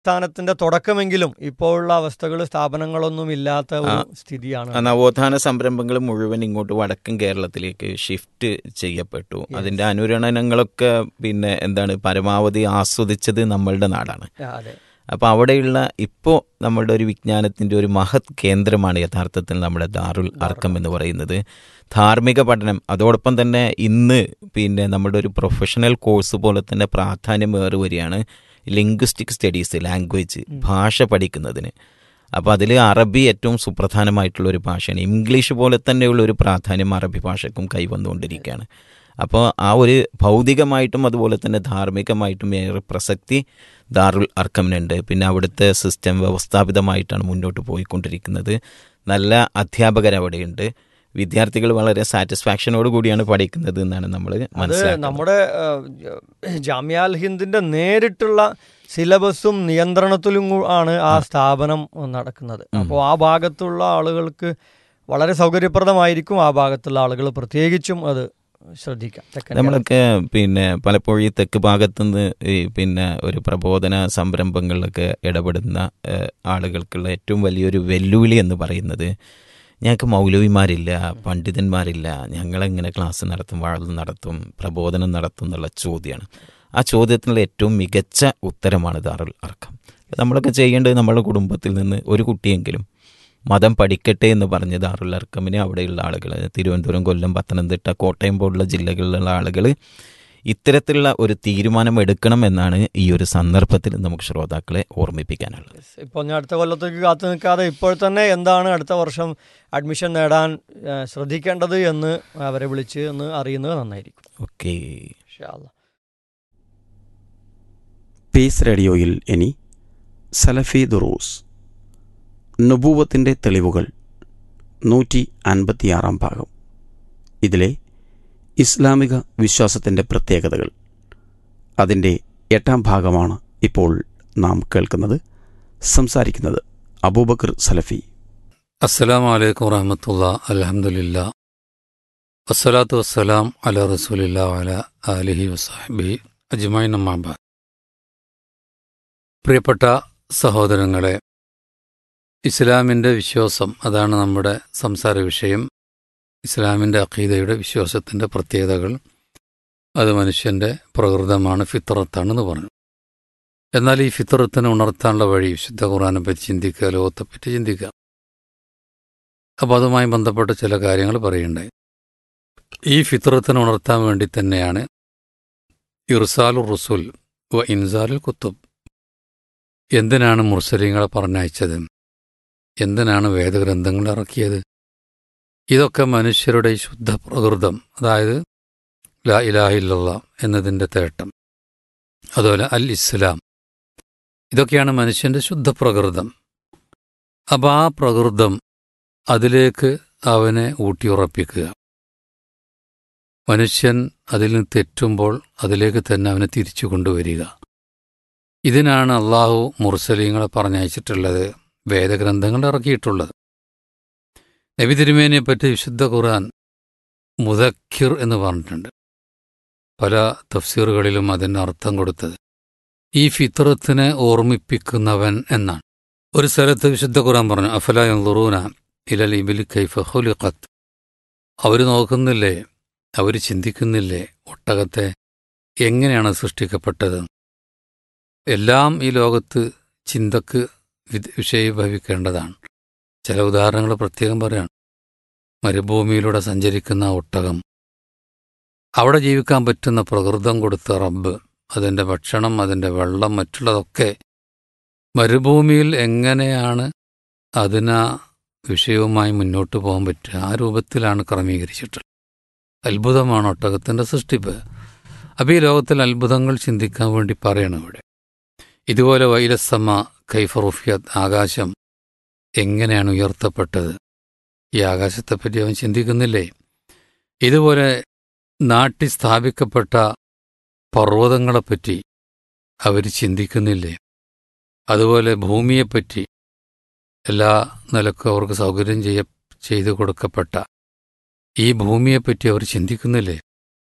സ്ഥാനത്തിന്റെ തുടക്കമെങ്കിലും ഇപ്പോഴുള്ള അവസ്ഥകൾ സ്ഥാപനങ്ങളൊന്നും ഇല്ലാത്ത ഒരു ആ. സ്ഥിതിയാണ് ആ നവോത്ഥാന സംരംഭങ്ങൾ മുഴുവൻ ഇങ്ങോട്ട് വടക്കൻ കേരളത്തിലേക്ക് ഷിഫ്റ്റ് ചെയ്യപ്പെട്ടു അതിന്റെ അനുരണനങ്ങളൊക്കെ പിന്നെ എന്താണ് പരമാവധി ആസ്വദിച്ചത് നമ്മളുടെ നാടാണ് ആ, അതെ അപ്പോൾ അവിടെയുള്ള ഇപ്പോൾ നമ്മളുടെ ഒരു വിജ്ഞാനത്തിൻ്റെ ഒരു മഹത് കേന്ദ്രമാണ് യഥാർത്ഥത്തിൽ നമ്മുടെ ദാറുൽ അർക്കം എന്ന് പറയുന്നത് ധാർമ്മിക പഠനം അതോടൊപ്പം തന്നെ ഇന്ന് പിന്നെ നമ്മുടെ ഒരു പ്രൊഫഷണൽ കോഴ്സ് പോലെ തന്നെ പ്രാധാന്യം ഏറി വരികയാണ് ലിംഗ്വിസ്റ്റിക് സ്റ്റഡീസ് ലാംഗ്വേജ് ഭാഷ പഠിക്കുന്നതിന് അപ്പോൾ അതിൽ അറബി ഏറ്റവും സുപ്രധാനമായിട്ടുള്ള ഒരു ഭാഷയാണ് ഇംഗ്ലീഷ് പോലെ തന്നെയുള്ള ഒരു പ്രാധാന്യം അറബി ഭാഷയ്ക്കും കൈവന്നുകൊണ്ടിരിക്കുകയാണ് അപ്പോൾ ആ ഒരു ഭൗതികമായിട്ടും അതുപോലെ തന്നെ ധാർമ്മികമായിട്ടും ഏറെ പ്രസക്തി ദാറുൽ അർക്കമിനുണ്ട് പിന്നെ അവിടുത്തെ സിസ്റ്റം വ്യവസ്ഥാപിതമായിട്ടാണ് മുന്നോട്ട് പോയിക്കൊണ്ടിരിക്കുന്നത് നല്ല അധ്യാപകർ അവിടെയുണ്ട് വിദ്യാർത്ഥികൾ വളരെ സാറ്റിസ്ഫാക്ഷനോട് കൂടിയാണ് പഠിക്കുന്നത് എന്നാണ് നമ്മൾ അത് മനസ്സിലാക്കുന്നത് നമ്മുടെ ജാമ്യാൽ ഹിന്ദിന്റെ നേരിട്ടുള്ള സിലബസും നിയന്ത്രണത്തിലും കൂ- ആണ് ആ സ്ഥാപനം നടക്കുന്നത് അപ്പോൾ ആ ഭാഗത്തുള്ള ആളുകൾക്ക് വളരെ സൗകര്യപ്രദമായിരിക്കും ആ ഭാഗത്തുള്ള ആളുകൾ പ്രത്യേകിച്ചും അത് ശ്രദ്ധിക്കാം തെക്കൻ നമ്മളൊക്കെ പിന്നെ പലപ്പോഴും ഈ തെക്ക് ഭാഗത്തുനിന്ന് ഈ പിന്നെ ഒരു പ്രബോധന സംരംഭങ്ങളിലൊക്കെ ഇടപെടുന്ന ഏഹ്, ആളുകൾക്കുള്ള ഏറ്റവും വലിയൊരു വെല്ലുവിളി എന്ന് പറയുന്നത് ഞങ്ങൾക്ക് മൗലവിമാരില്ല പണ്ഡിതന്മാരില്ല ഞങ്ങളെങ്ങനെ ക്ലാസ് നടത്തും വാഴ നടത്തും പ്രബോധനം നടത്തും എന്നുള്ള ചോദ്യമാണ് ആ ചോദ്യത്തിനുള്ള ഏറ്റവും മികച്ച ഉത്തരമാണ് ദാറുൽ അർക്കം നമ്മളൊക്കെ ചെയ്യേണ്ടത് നമ്മുടെ കുടുംബത്തിൽ നിന്ന് ഒരു കുട്ടിയെങ്കിലും മതം പഠിക്കട്ടെ എന്ന് പറഞ്ഞ് ദാറുൽ അർക്കമിനെ അവിടെയുള്ള ആളുകൾ തിരുവനന്തപുരം കൊല്ലം പത്തനംതിട്ട കോട്ടയം പോലുള്ള ജില്ലകളിലുള്ള ആളുകൾ ഇത്തരത്തിലുള്ള ഒരു തീരുമാനം എടുക്കണം എന്നാണ് ഈ ഒരു സന്ദർഭത്തിൽ നമുക്ക് ശ്രോതാക്കളെ ഓർമ്മിപ്പിക്കാനുള്ളത് ഇപ്പോൾ ഞാൻ അടുത്ത കൊല്ലത്തേക്ക് കാത്തു നിൽക്കാതെ ഇപ്പോൾ തന്നെ എന്താണ് അടുത്ത വർഷം അഡ്മിഷൻ നേടാൻ ആ, ശ്രദ്ധിക്കേണ്ടത് എന്ന് അവരെ വിളിച്ച് എന്ന് അറിയുന്നത് നന്നായിരിക്കും ഓക്കെ ഇൻഷാ അല്ലാ. പീസ് റേഡിയോയിൽ ഇനി സലഫി ദുറൂസ് നുബൂവത്തിൻ്റെ തെളിവുകൾ നൂറ്റി അൻപത്തിയാറാം ഭാഗം ഇതിലെ ഇസ്ലാമിക വിശ്വാസത്തിൻ്റെ പ്രത്യേകതകൾ അതിൻ്റെ എട്ടാം ഭാഗമാണ് ഇപ്പോൾ നാം കേൾക്കുന്നത് സംസാരിക്കുന്നത് അബൂബക്കർ സലഫി അസ്സലാമു അലൈക്കും വറഹമത്തുള്ള അലഹമുല്ല വസ്സലാത്തു വസ്സലാം അല റസൂലില്ല അല അലിഹി വസാഹിബി അജ്മായി നമ്മാബ പ്രിയപ്പെട്ട സഹോദരങ്ങളെ ഇസ്ലാമിൻ്റെ വിശ്വാസം അതാണ് നമ്മുടെ സംസാര വിഷയം ഇസ്ലാമിൻ്റെ അഖീദയുടെ വിശ്വാസത്തിൻ്റെ പ്രത്യേകതകൾ അത് മനുഷ്യൻ്റെ പ്രകൃതമാണ് ഫിത്രത്താണെന്ന് പറഞ്ഞു എന്നാൽ ഈ ഫിത്രത്തിനെ ഉണർത്താനുള്ള വഴി വിശുദ്ധ ഖുറാനെ പറ്റി ചിന്തിക്കുക ലോകത്തെപ്പറ്റി ചിന്തിക്കുക അപ്പോൾ അതുമായി ബന്ധപ്പെട്ട ചില കാര്യങ്ങൾ പറയുണ്ടായി ഈ ഫിത്രത്തിനെ ഉണർത്താൻ വേണ്ടി തന്നെയാണ് ഇർസാലുർ റുസുൽ വ ഇൻസാലുൽ കുത്തുബ് എന്തിനാണ് മുർസലിങ്ങളെ പറഞ്ഞയച്ചത് എന്തിനാണ് വേദഗ്രന്ഥങ്ങൾ ഇറക്കിയത് ഇതൊക്കെ മനുഷ്യരുടെ ഈ ശുദ്ധ പ്രകൃതം അതായത് ലാ ഇലാഹില്ല എന്നതിൻ്റെ തേട്ടം അതുപോലെ അൽ ഇസ്ലാം ഇതൊക്കെയാണ് മനുഷ്യൻ്റെ ശുദ്ധ പ്രകൃതം അപ്പോൾ ആ പ്രകൃതം അതിലേക്ക് അവനെ ഊട്ടിയുറപ്പിക്കുക മനുഷ്യൻ അതിൽ നിന്ന് തെറ്റുമ്പോൾ അതിലേക്ക് തന്നെ അവനെ തിരിച്ചു കൊണ്ടുവരിക ഇതിനാണ് അള്ളാഹു മുർസലീങ്ങളെ പറഞ്ഞയച്ചിട്ടുള്ളത് വേദഗ്രന്ഥങ്ങൾ ഇറക്കിയിട്ടുള്ളത് നബി തിരുമേനിയെ പറ്റി വിശുദ്ധ ഖുർആൻ മുദക്കിർ എന്ന് പറഞ്ഞിട്ടുണ്ട് പല തഫ്സീറുകളിലും അതിന് അർത്ഥം കൊടുത്തത് ഈ ഫിത്രത്തിനെ ഓർമ്മിപ്പിക്കുന്നവൻ എന്നാണ് ഒരു സ്ഥലത്ത് വിശുദ്ധ ഖുർആൻ പറഞ്ഞു അഫല യൻളുറൂന ഇലൽ ഇബിലി കൈഫ ഖുലിഖത്ത് അവർ നോക്കുന്നില്ലേ അവർ ചിന്തിക്കുന്നില്ലേ ഒട്ടകത്തെ എങ്ങനെയാണ് സൃഷ്ടിക്കപ്പെട്ടത് എല്ലാം ഈ ലോകത്ത് ചിന്തക്ക് വിധ- വിഷയീഭവിക്കേണ്ടതാണ് ചില ഉദാഹരണങ്ങൾ പ്രത്യേകം പറയാണ് മരുഭൂമിയിലൂടെ സഞ്ചരിക്കുന്ന ആ ഒട്ടകം അവിടെ ജീവിക്കാൻ പറ്റുന്ന പ്രകൃതം കൊടുത്ത റബ്ബ് അതിൻ്റെ ഭക്ഷണം അതിൻ്റെ വെള്ളം മറ്റുള്ളതൊക്കെ മരുഭൂമിയിൽ എങ്ങനെയാണ് അതിനാ വിഷയവുമായി മുന്നോട്ട് പോകാൻ പറ്റുക ആ രൂപത്തിലാണ് ക്രമീകരിച്ചിട്ടുള്ളത് അത്ഭുതമാണ് ഒട്ടകത്തിൻ്റെ സൃഷ്ടിപ്പ് അപ്പോൾ ഈ ലോകത്തിൽ അത്ഭുതങ്ങൾ ചിന്തിക്കാൻ വേണ്ടി പറയണം ഇവിടെ ഇതുപോലെ വൈലസമ്മ കൈഫറുഫിയത് ആകാശം എങ്ങനെയാണ് ഉയർത്തപ്പെട്ടത് ഈ ആകാശത്തെപ്പറ്റി അവൻ ചിന്തിക്കുന്നില്ലേ ഇതുപോലെ നാട്ടി സ്ഥാപിക്കപ്പെട്ട പർവ്വതങ്ങളെപ്പറ്റി അവർ ചിന്തിക്കുന്നില്ലേ അതുപോലെ ഭൂമിയെപ്പറ്റി എല്ലാ നിലക്കും അവർക്ക് സൗകര്യം ചെയ്യ ചെയ്തു കൊടുക്കപ്പെട്ട ഈ ഭൂമിയെപ്പറ്റി അവർ ചിന്തിക്കുന്നില്ലേ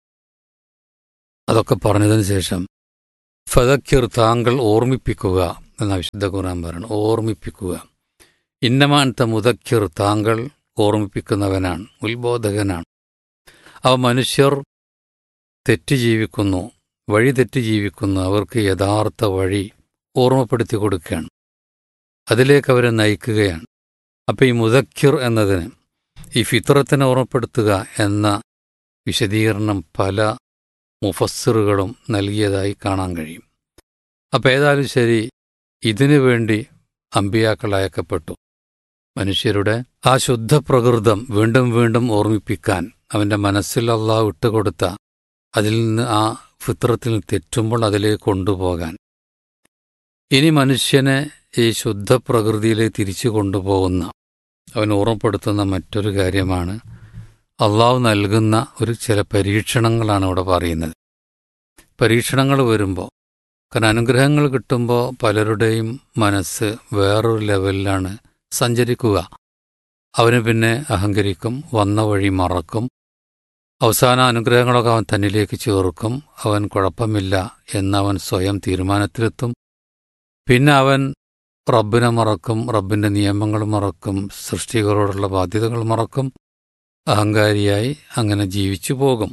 അതൊക്കെ പറഞ്ഞതിന് ശേഷം ഫതക്കിർ താങ്കൾ ഓർമ്മിപ്പിക്കുക എന്ന വിശുദ്ധ ഖുർആൻ പറയണം ഓർമ്മിപ്പിക്കുക ഇന്നമാനത്തെ മുതക്കിർ താങ്കൾ ഓർമ്മിപ്പിക്കുന്നവനാണ് ഉത്ബോധകനാണ് അവ മനുഷ്യർ തെറ്റ് ജീവിക്കുന്നു വഴി തെറ്റ് ജീവിക്കുന്നു അവർക്ക് യഥാർത്ഥ വഴി ഓർമ്മപ്പെടുത്തി കൊടുക്കുകയാണ് അതിലേക്ക് അവരെ നയിക്കുകയാണ് അപ്പം ഈ മുതക്കിർ എന്നതിന് ഈ ഫിത്രത്തിനെ ഓർമ്മപ്പെടുത്തുക എന്ന വിശദീകരണം പല മുഫസ്സിറുകളും നൽകിയതായി കാണാൻ കഴിയും അപ്പം ഏതായാലും ശരി ഇതിനു വേണ്ടി അമ്പിയാക്കൾ അയക്കപ്പെട്ടു മനുഷ്യരുടെ ആ ശുദ്ധ പ്രകൃതം വീണ്ടും വീണ്ടും ഓർമ്മിപ്പിക്കാൻ അവൻ്റെ മനസ്സിൽ അള്ളാഹ് വിട്ടുകൊടുത്ത അതിൽ നിന്ന് ആ ഫിത്രത്തിൽ തെറ്റുമ്പോൾ അതിലേക്ക് കൊണ്ടുപോകാൻ ഇനി മനുഷ്യനെ ഈ ശുദ്ധ പ്രകൃതിയിലേക്ക് തിരിച്ചു കൊണ്ടുപോകുന്ന അവൻ ഓർമ്മപ്പെടുത്തുന്ന മറ്റൊരു കാര്യമാണ് അള്ളാഹു നൽകുന്ന ഒരു ചില പരീക്ഷണങ്ങളാണ് ഇവിടെ പറയുന്നത് പരീക്ഷണങ്ങൾ വരുമ്പോൾ കാരണം അനുഗ്രഹങ്ങൾ കിട്ടുമ്പോൾ പലരുടെയും മനസ്സ് വേറൊരു ലെവലിലാണ് സഞ്ചരിക്കുക അവന് പിന്നെ അഹങ്കരിക്കും വന്ന വഴി മറക്കും അവസാന അനുഗ്രഹങ്ങളൊക്കെ അവൻ തന്നിലേക്ക് ചേർക്കും അവൻ കുഴപ്പമില്ല എന്നവൻ സ്വയം തീരുമാനത്തിലെത്തും പിന്നെ അവൻ റബ്ബിനെ മറക്കും റബ്ബിന്റെ നിയമങ്ങൾ മറക്കും സൃഷ്ടികളോടുള്ള ബാധ്യതകൾ മറക്കും അഹങ്കാരിയായി അങ്ങനെ ജീവിച്ചു പോകും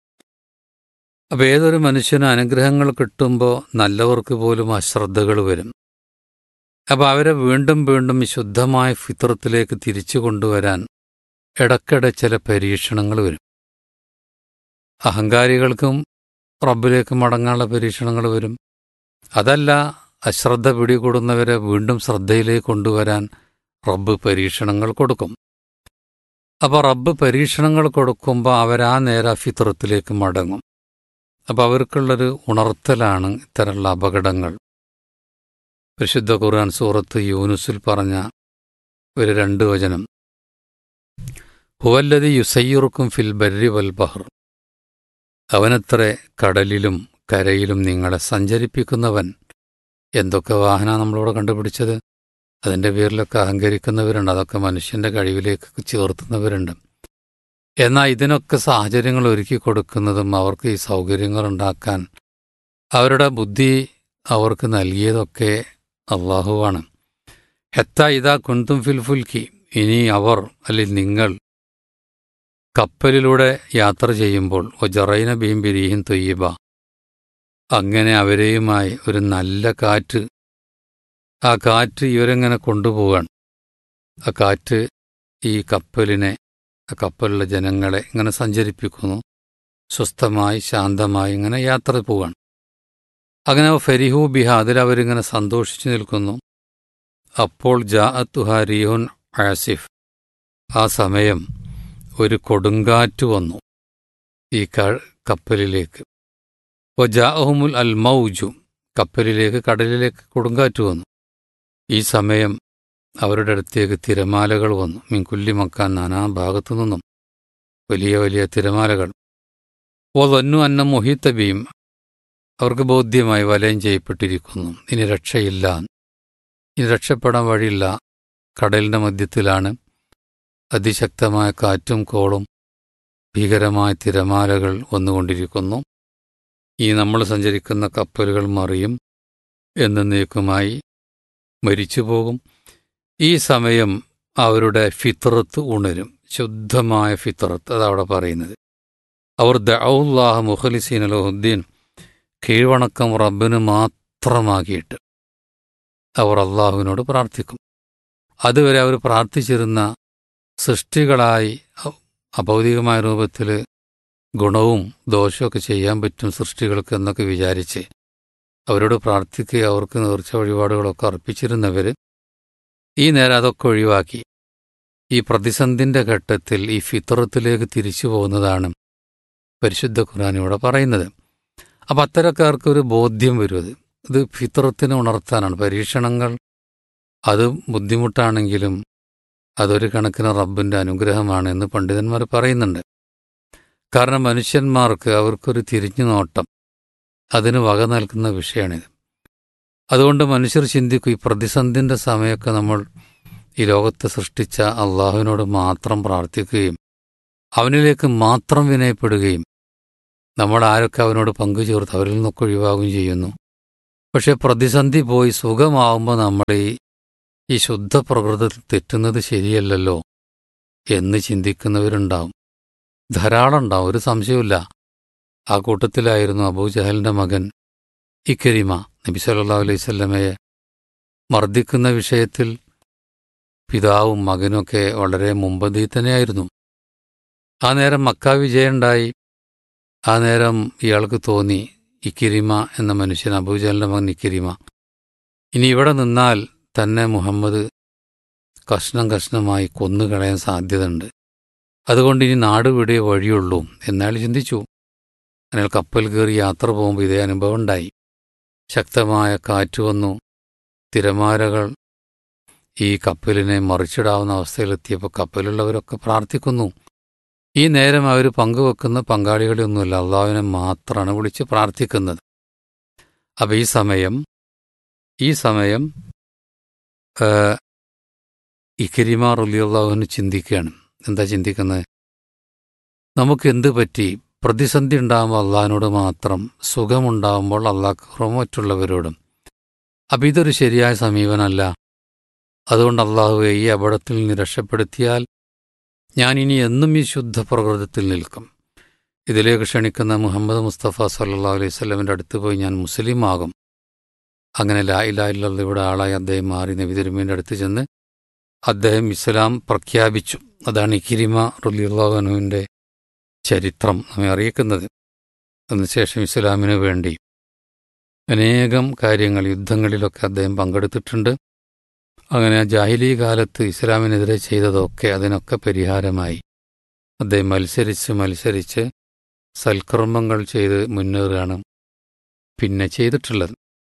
അപ്പം ഏതൊരു മനുഷ്യന് അനുഗ്രഹങ്ങൾ കിട്ടുമ്പോൾ നല്ലവർക്ക് പോലും അശ്രദ്ധകൾ വരും അപ്പം അവരെ വീണ്ടും വീണ്ടും ഈ ശുദ്ധമായ ഫിത്രത്തിലേക്ക് തിരിച്ചു കൊണ്ടുവരാൻ ഇടയ്ക്കിടെ ചില പരീക്ഷണങ്ങൾ വരും അഹങ്കാരികൾക്കും റബ്ബിലേക്ക് മടങ്ങാനുള്ള പരീക്ഷണങ്ങൾ വരും അതല്ല അശ്രദ്ധ പിടികൂടുന്നവരെ വീണ്ടും ശ്രദ്ധയിലേക്ക് കൊണ്ടുവരാൻ റബ്ബ് പരീക്ഷണങ്ങൾ കൊടുക്കും അപ്പോൾ റബ്ബ് പരീക്ഷണങ്ങൾ കൊടുക്കുമ്പോൾ അവരാ നേരെ ഫിത്രത്തിലേക്ക് മടങ്ങും അപ്പോൾ അവർക്കുള്ളൊരു ഉണർത്തലാണ് ഇത്തരമുള്ള അപകടങ്ങൾ പരിശുദ്ധ ഖുർആൻ സൂറത്ത് യൂനുസിൽ പറഞ്ഞ ഒരു രണ്ട് വചനം ഹുവല്ലതി യുസയ്യുറുക്കും ഫിൽ ബർരി വൽ ബഹർ അവനത്രേ കടലിലും കരയിലും നിങ്ങളെ സഞ്ചരിപ്പിക്കുന്നവൻ എന്തൊക്കെ വാഹന നമ്മളിവിടെ കണ്ടുപിടിച്ചത് അതിൻ്റെ പേരിലൊക്കെ അഹങ്കരിക്കുന്നവരുണ്ട് അതൊക്കെ മനുഷ്യന്റെ കഴിവിലേക്ക് ചേർത്തുന്നവരുണ്ട് എന്നാൽ ഇതിനൊക്കെ സാഹചര്യങ്ങൾ ഒരുക്കി കൊടുക്കുന്നതും അവർക്ക് ഈ സൗകര്യങ്ങൾ ഉണ്ടാക്കാൻ അവരുടെ ബുദ്ധി അവർക്ക് നൽകിയതൊക്കെ അള്ളാഹുവാണ് ഹെത്ത ഇതാ കുന്തും ഫിൽഫുൽക്കി ഇനി അവർ അല്ലെങ്കിൽ നിങ്ങൾ കപ്പലിലൂടെ യാത്ര ചെയ്യുമ്പോൾ ഒജറൈന ബീം ബിരിയും തൊയ്യബ അങ്ങനെ അവരെയുമായി ഒരു നല്ല കാറ്റ് ആ കാറ്റ് ഇവരെങ്ങനെ കൊണ്ടുപോവാണ് ആ കാറ്റ് ഈ കപ്പലിനെ ആ കപ്പലിലെ ജനങ്ങളെ ഇങ്ങനെ സഞ്ചരിപ്പിക്കുന്നു സ്വസ്ഥമായി ശാന്തമായി ഇങ്ങനെ യാത്ര പോവാണ് അങ്ങനെ ഫെരിഹു ബിഹ അതിലവരിങ്ങനെ സന്തോഷിച്ചു നിൽക്കുന്നു അപ്പോൾ ജാഅത്തുഹ റിയോൻ ആസിഫ് ആ സമയം ഒരു കൊടുങ്കാറ്റ് വന്നു ഈ കപ്പലിലേക്ക് ജാഅഹുമുൽ അൽ മൗജു കപ്പലിലേക്ക് കടലിലേക്ക് കൊടുങ്കാറ്റ് വന്നു ഈ സമയം അവരുടെ അടുത്തേക്ക് തിരമാലകൾ വന്നു മിൻകുല്ലി മക്കാൻ നാനാ ഭാഗത്തു നിന്നും വലിയ വലിയ തിരമാലകൾ ഓ തന്നു അന്ന മൊഹിത്തബിയും അവർക്ക് ബോധ്യമായി വലയം ചെയ്യപ്പെട്ടിരിക്കുന്നു ഇനി രക്ഷയില്ല ഇനി രക്ഷപ്പെടാൻ വഴിയില്ല കടലിന്റെ മധ്യത്തിലാണ് അതിശക്തമായ കാറ്റും കോളും ഭീകരമായ തിരമാലകൾ വന്നുകൊണ്ടിരിക്കുന്നു ഈ നമ്മൾ സഞ്ചരിക്കുന്ന കപ്പലുകൾ മറിയും എന്നേക്കുമായി മരിച്ചുപോകും ഈ സമയം അവരുടെ ഫിത്രത്ത് ഉണരും ശുദ്ധമായ ഫിത്രത്ത് അതവിടെ പറയുന്നത് അവർ ദൗല്ലാഹ മുഖലിസീൻ അലഹുദ്ദീൻ കീഴ്വണക്കം റബ്ബിന് മാത്രമാക്കിയിട്ട് അവർ അള്ളാഹുവിനോട് പ്രാർത്ഥിക്കും അതുവരെ അവർ പ്രാർത്ഥിച്ചിരുന്ന സൃഷ്ടികളായി അഭൗതികമായ രൂപത്തിൽ ഗുണവും ദോഷമൊക്കെ ചെയ്യാൻ പറ്റും സൃഷ്ടികൾക്ക് എന്നൊക്കെ വിചാരിച്ച് അവരോട് പ്രാർത്ഥിക്കുക അവർക്ക് നേർച്ച വഴിപാടുകളൊക്കെ അർപ്പിച്ചിരുന്നവർ ഈ നേരം അതൊക്കെ ഒഴിവാക്കി ഈ പ്രതിസന്ധിന്റെ ഘട്ടത്തിൽ ഈ ഫിത്രത്തിലേക്ക് തിരിച്ചു പോകുന്നതാണ് പരിശുദ്ധ ഖുർആൻ ഇവിടെ പറയുന്നത് അപ്പം അത്തരക്കാർക്ക് ഒരു ബോധ്യം വരും അത് ഇത് ഫിത്രത്തിനെ ഉണർത്താനാണ് പരീക്ഷണങ്ങൾ അത് ബുദ്ധിമുട്ടാണെങ്കിലും അതൊരു കണക്കിന് റബ്ബിന്റെ അനുഗ്രഹമാണ് എന്ന് പണ്ഡിതന്മാർ പറയുന്നുണ്ട് കാരണം മനുഷ്യന്മാർക്ക് അവർക്കൊരു തിരിഞ്ഞു നോട്ടം അതിന് വക നൽകുന്ന വിഷയമാണിത് അതുകൊണ്ട് മനുഷ്യർ ചിന്തിക്കും ഈ പ്രതിസന്ധിന്റെ സമയമൊക്കെ നമ്മൾ ഈ ലോകത്തെ സൃഷ്ടിച്ച അള്ളാഹുവിനോട് മാത്രം പ്രാർത്ഥിക്കുകയും അവനിലേക്ക് മാത്രം വിനയപ്പെടുകയും നമ്മൾ ആരൊക്കെ അവനോട് പങ്കുചേർത്ത് അവരിൽ നിന്നൊക്കെ ഒഴിവാകുകയും ചെയ്യുന്നു പക്ഷെ പ്രതിസന്ധി പോയി സുഖമാവുമ്പോൾ നമ്മൾ ഈ ഈ ശുദ്ധ പ്രകൃതത്തിൽ തെറ്റുന്നത് ശരിയല്ലല്ലോ എന്ന് ചിന്തിക്കുന്നവരുണ്ടാവും ധാരാളം ഉണ്ടാവും ഒരു സംശയവുമില്ല ആ കൂട്ടത്തിലായിരുന്നു അബൂജഹലിന്റെ മകൻ ഇക്കരിമ നബി സല്ലല്ലാഹു അലൈഹി സ്വല്ലമയെ മർദ്ദിക്കുന്ന വിഷയത്തിൽ പിതാവും മകനുമൊക്കെ വളരെ മുമ്പന്തിയിൽ തന്നെയായിരുന്നു ആ നേരം മക്ക വിജയമുണ്ടായി ആ നേരം ഇയാൾക്ക് തോന്നി ഇക്കിരിമ എന്ന മനുഷ്യൻ അബൂജഹലിന്റെ മകൻ ഇക്കിരിമ ഇനി ഇവിടെ നിന്നാൽ തന്നെ മുഹമ്മദ് കഷ്ണം കഷ്ണമായി കൊന്നുകളയാൻ സാധ്യതയുണ്ട് അതുകൊണ്ട് ഇനി നാട് വിടേ വഴിയുള്ളൂ എന്നയാൾ ചിന്തിച്ചു അയാൾ കപ്പൽ കയറി യാത്ര പോകുമ്പോൾ ഇതേ അനുഭവം ഉണ്ടായി ശക്തമായ കാറ്റ് വന്നു തിരമാലകൾ ഈ കപ്പലിനെ മറിച്ചിടാവുന്ന അവസ്ഥയിലെത്തിയപ്പോൾ കപ്പലുള്ളവരൊക്കെ പ്രാർത്ഥിക്കുന്നു ഈ നേരം അവർ പങ്കുവെക്കുന്ന പങ്കാളികളെയൊന്നുമില്ല അള്ളാഹുവിനെ മാത്രമാണ് വിളിച്ച് പ്രാർത്ഥിക്കുന്നത് അപ്പം ഈ സമയം ഈ സമയം ഇഖരിമാ റലിയുള്ളവന് ചിന്തിക്കുകയാണ് എന്താ ചിന്തിക്കുന്നത് നമുക്ക് എന്ത് പറ്റി പ്രതിസന്ധി ഉണ്ടാകുമ്പോൾ അള്ളാഹിനോട് മാത്രം സുഖമുണ്ടാകുമ്പോൾ അള്ളാഹ്റോ മറ്റുള്ളവരോടും അപ്പം ഇതൊരു ശരിയായ സമീപനമല്ല അതുകൊണ്ട് അള്ളാഹുവെ ഈ അപകടത്തിൽ നിന്ന് രക്ഷപ്പെടുത്തിയാൽ ഞാൻ ഇനി എന്നും ഈ ശുദ്ധ പ്രകൃതത്തിൽ നിൽക്കും ഇതിലേക്ക് ക്ഷണിക്കുന്ന മുഹമ്മദ് മുസ്തഫ സല്ലാ അലൈഹി സ്വലമിൻ്റെ അടുത്ത് പോയി ഞാൻ മുസ്ലിം ആകും അങ്ങനെ ലാ ഇലാ ഇല്ലല്ലാഹ് ഇവിടെ ആളായി അദ്ദേഹം മാറി നബി തിരുമേൻ്റെ അടുത്ത് ചെന്ന് അദ്ദേഹം ഇസ്ലാം പ്രഖ്യാപിച്ചു അതാണ് ഇക്കിരിമ റുലിയുള്ളവനുവിൻ്റെ ചരിത്രം നമ്മെ അറിയിക്കുന്നത് അതിനുശേഷം ഇസ്ലാമിന് വേണ്ടി അനേകം കാര്യങ്ങൾ യുദ്ധങ്ങളിലൊക്കെ അദ്ദേഹം പങ്കെടുത്തിട്ടുണ്ട് അങ്ങനെ ജാഹിലി കാലത്ത് ഇസ്ലാമിനെതിരെ ചെയ്തതൊക്കെ അതിനൊക്കെ പരിഹാരമായി അദ്ദേഹം മത്സരിച്ച് മത്സരിച്ച് സൽക്കർമ്മങ്ങൾ ചെയ്ത് മുന്നേറുകയാണ് പിന്നെ ചെയ്തിട്ടുള്ളത്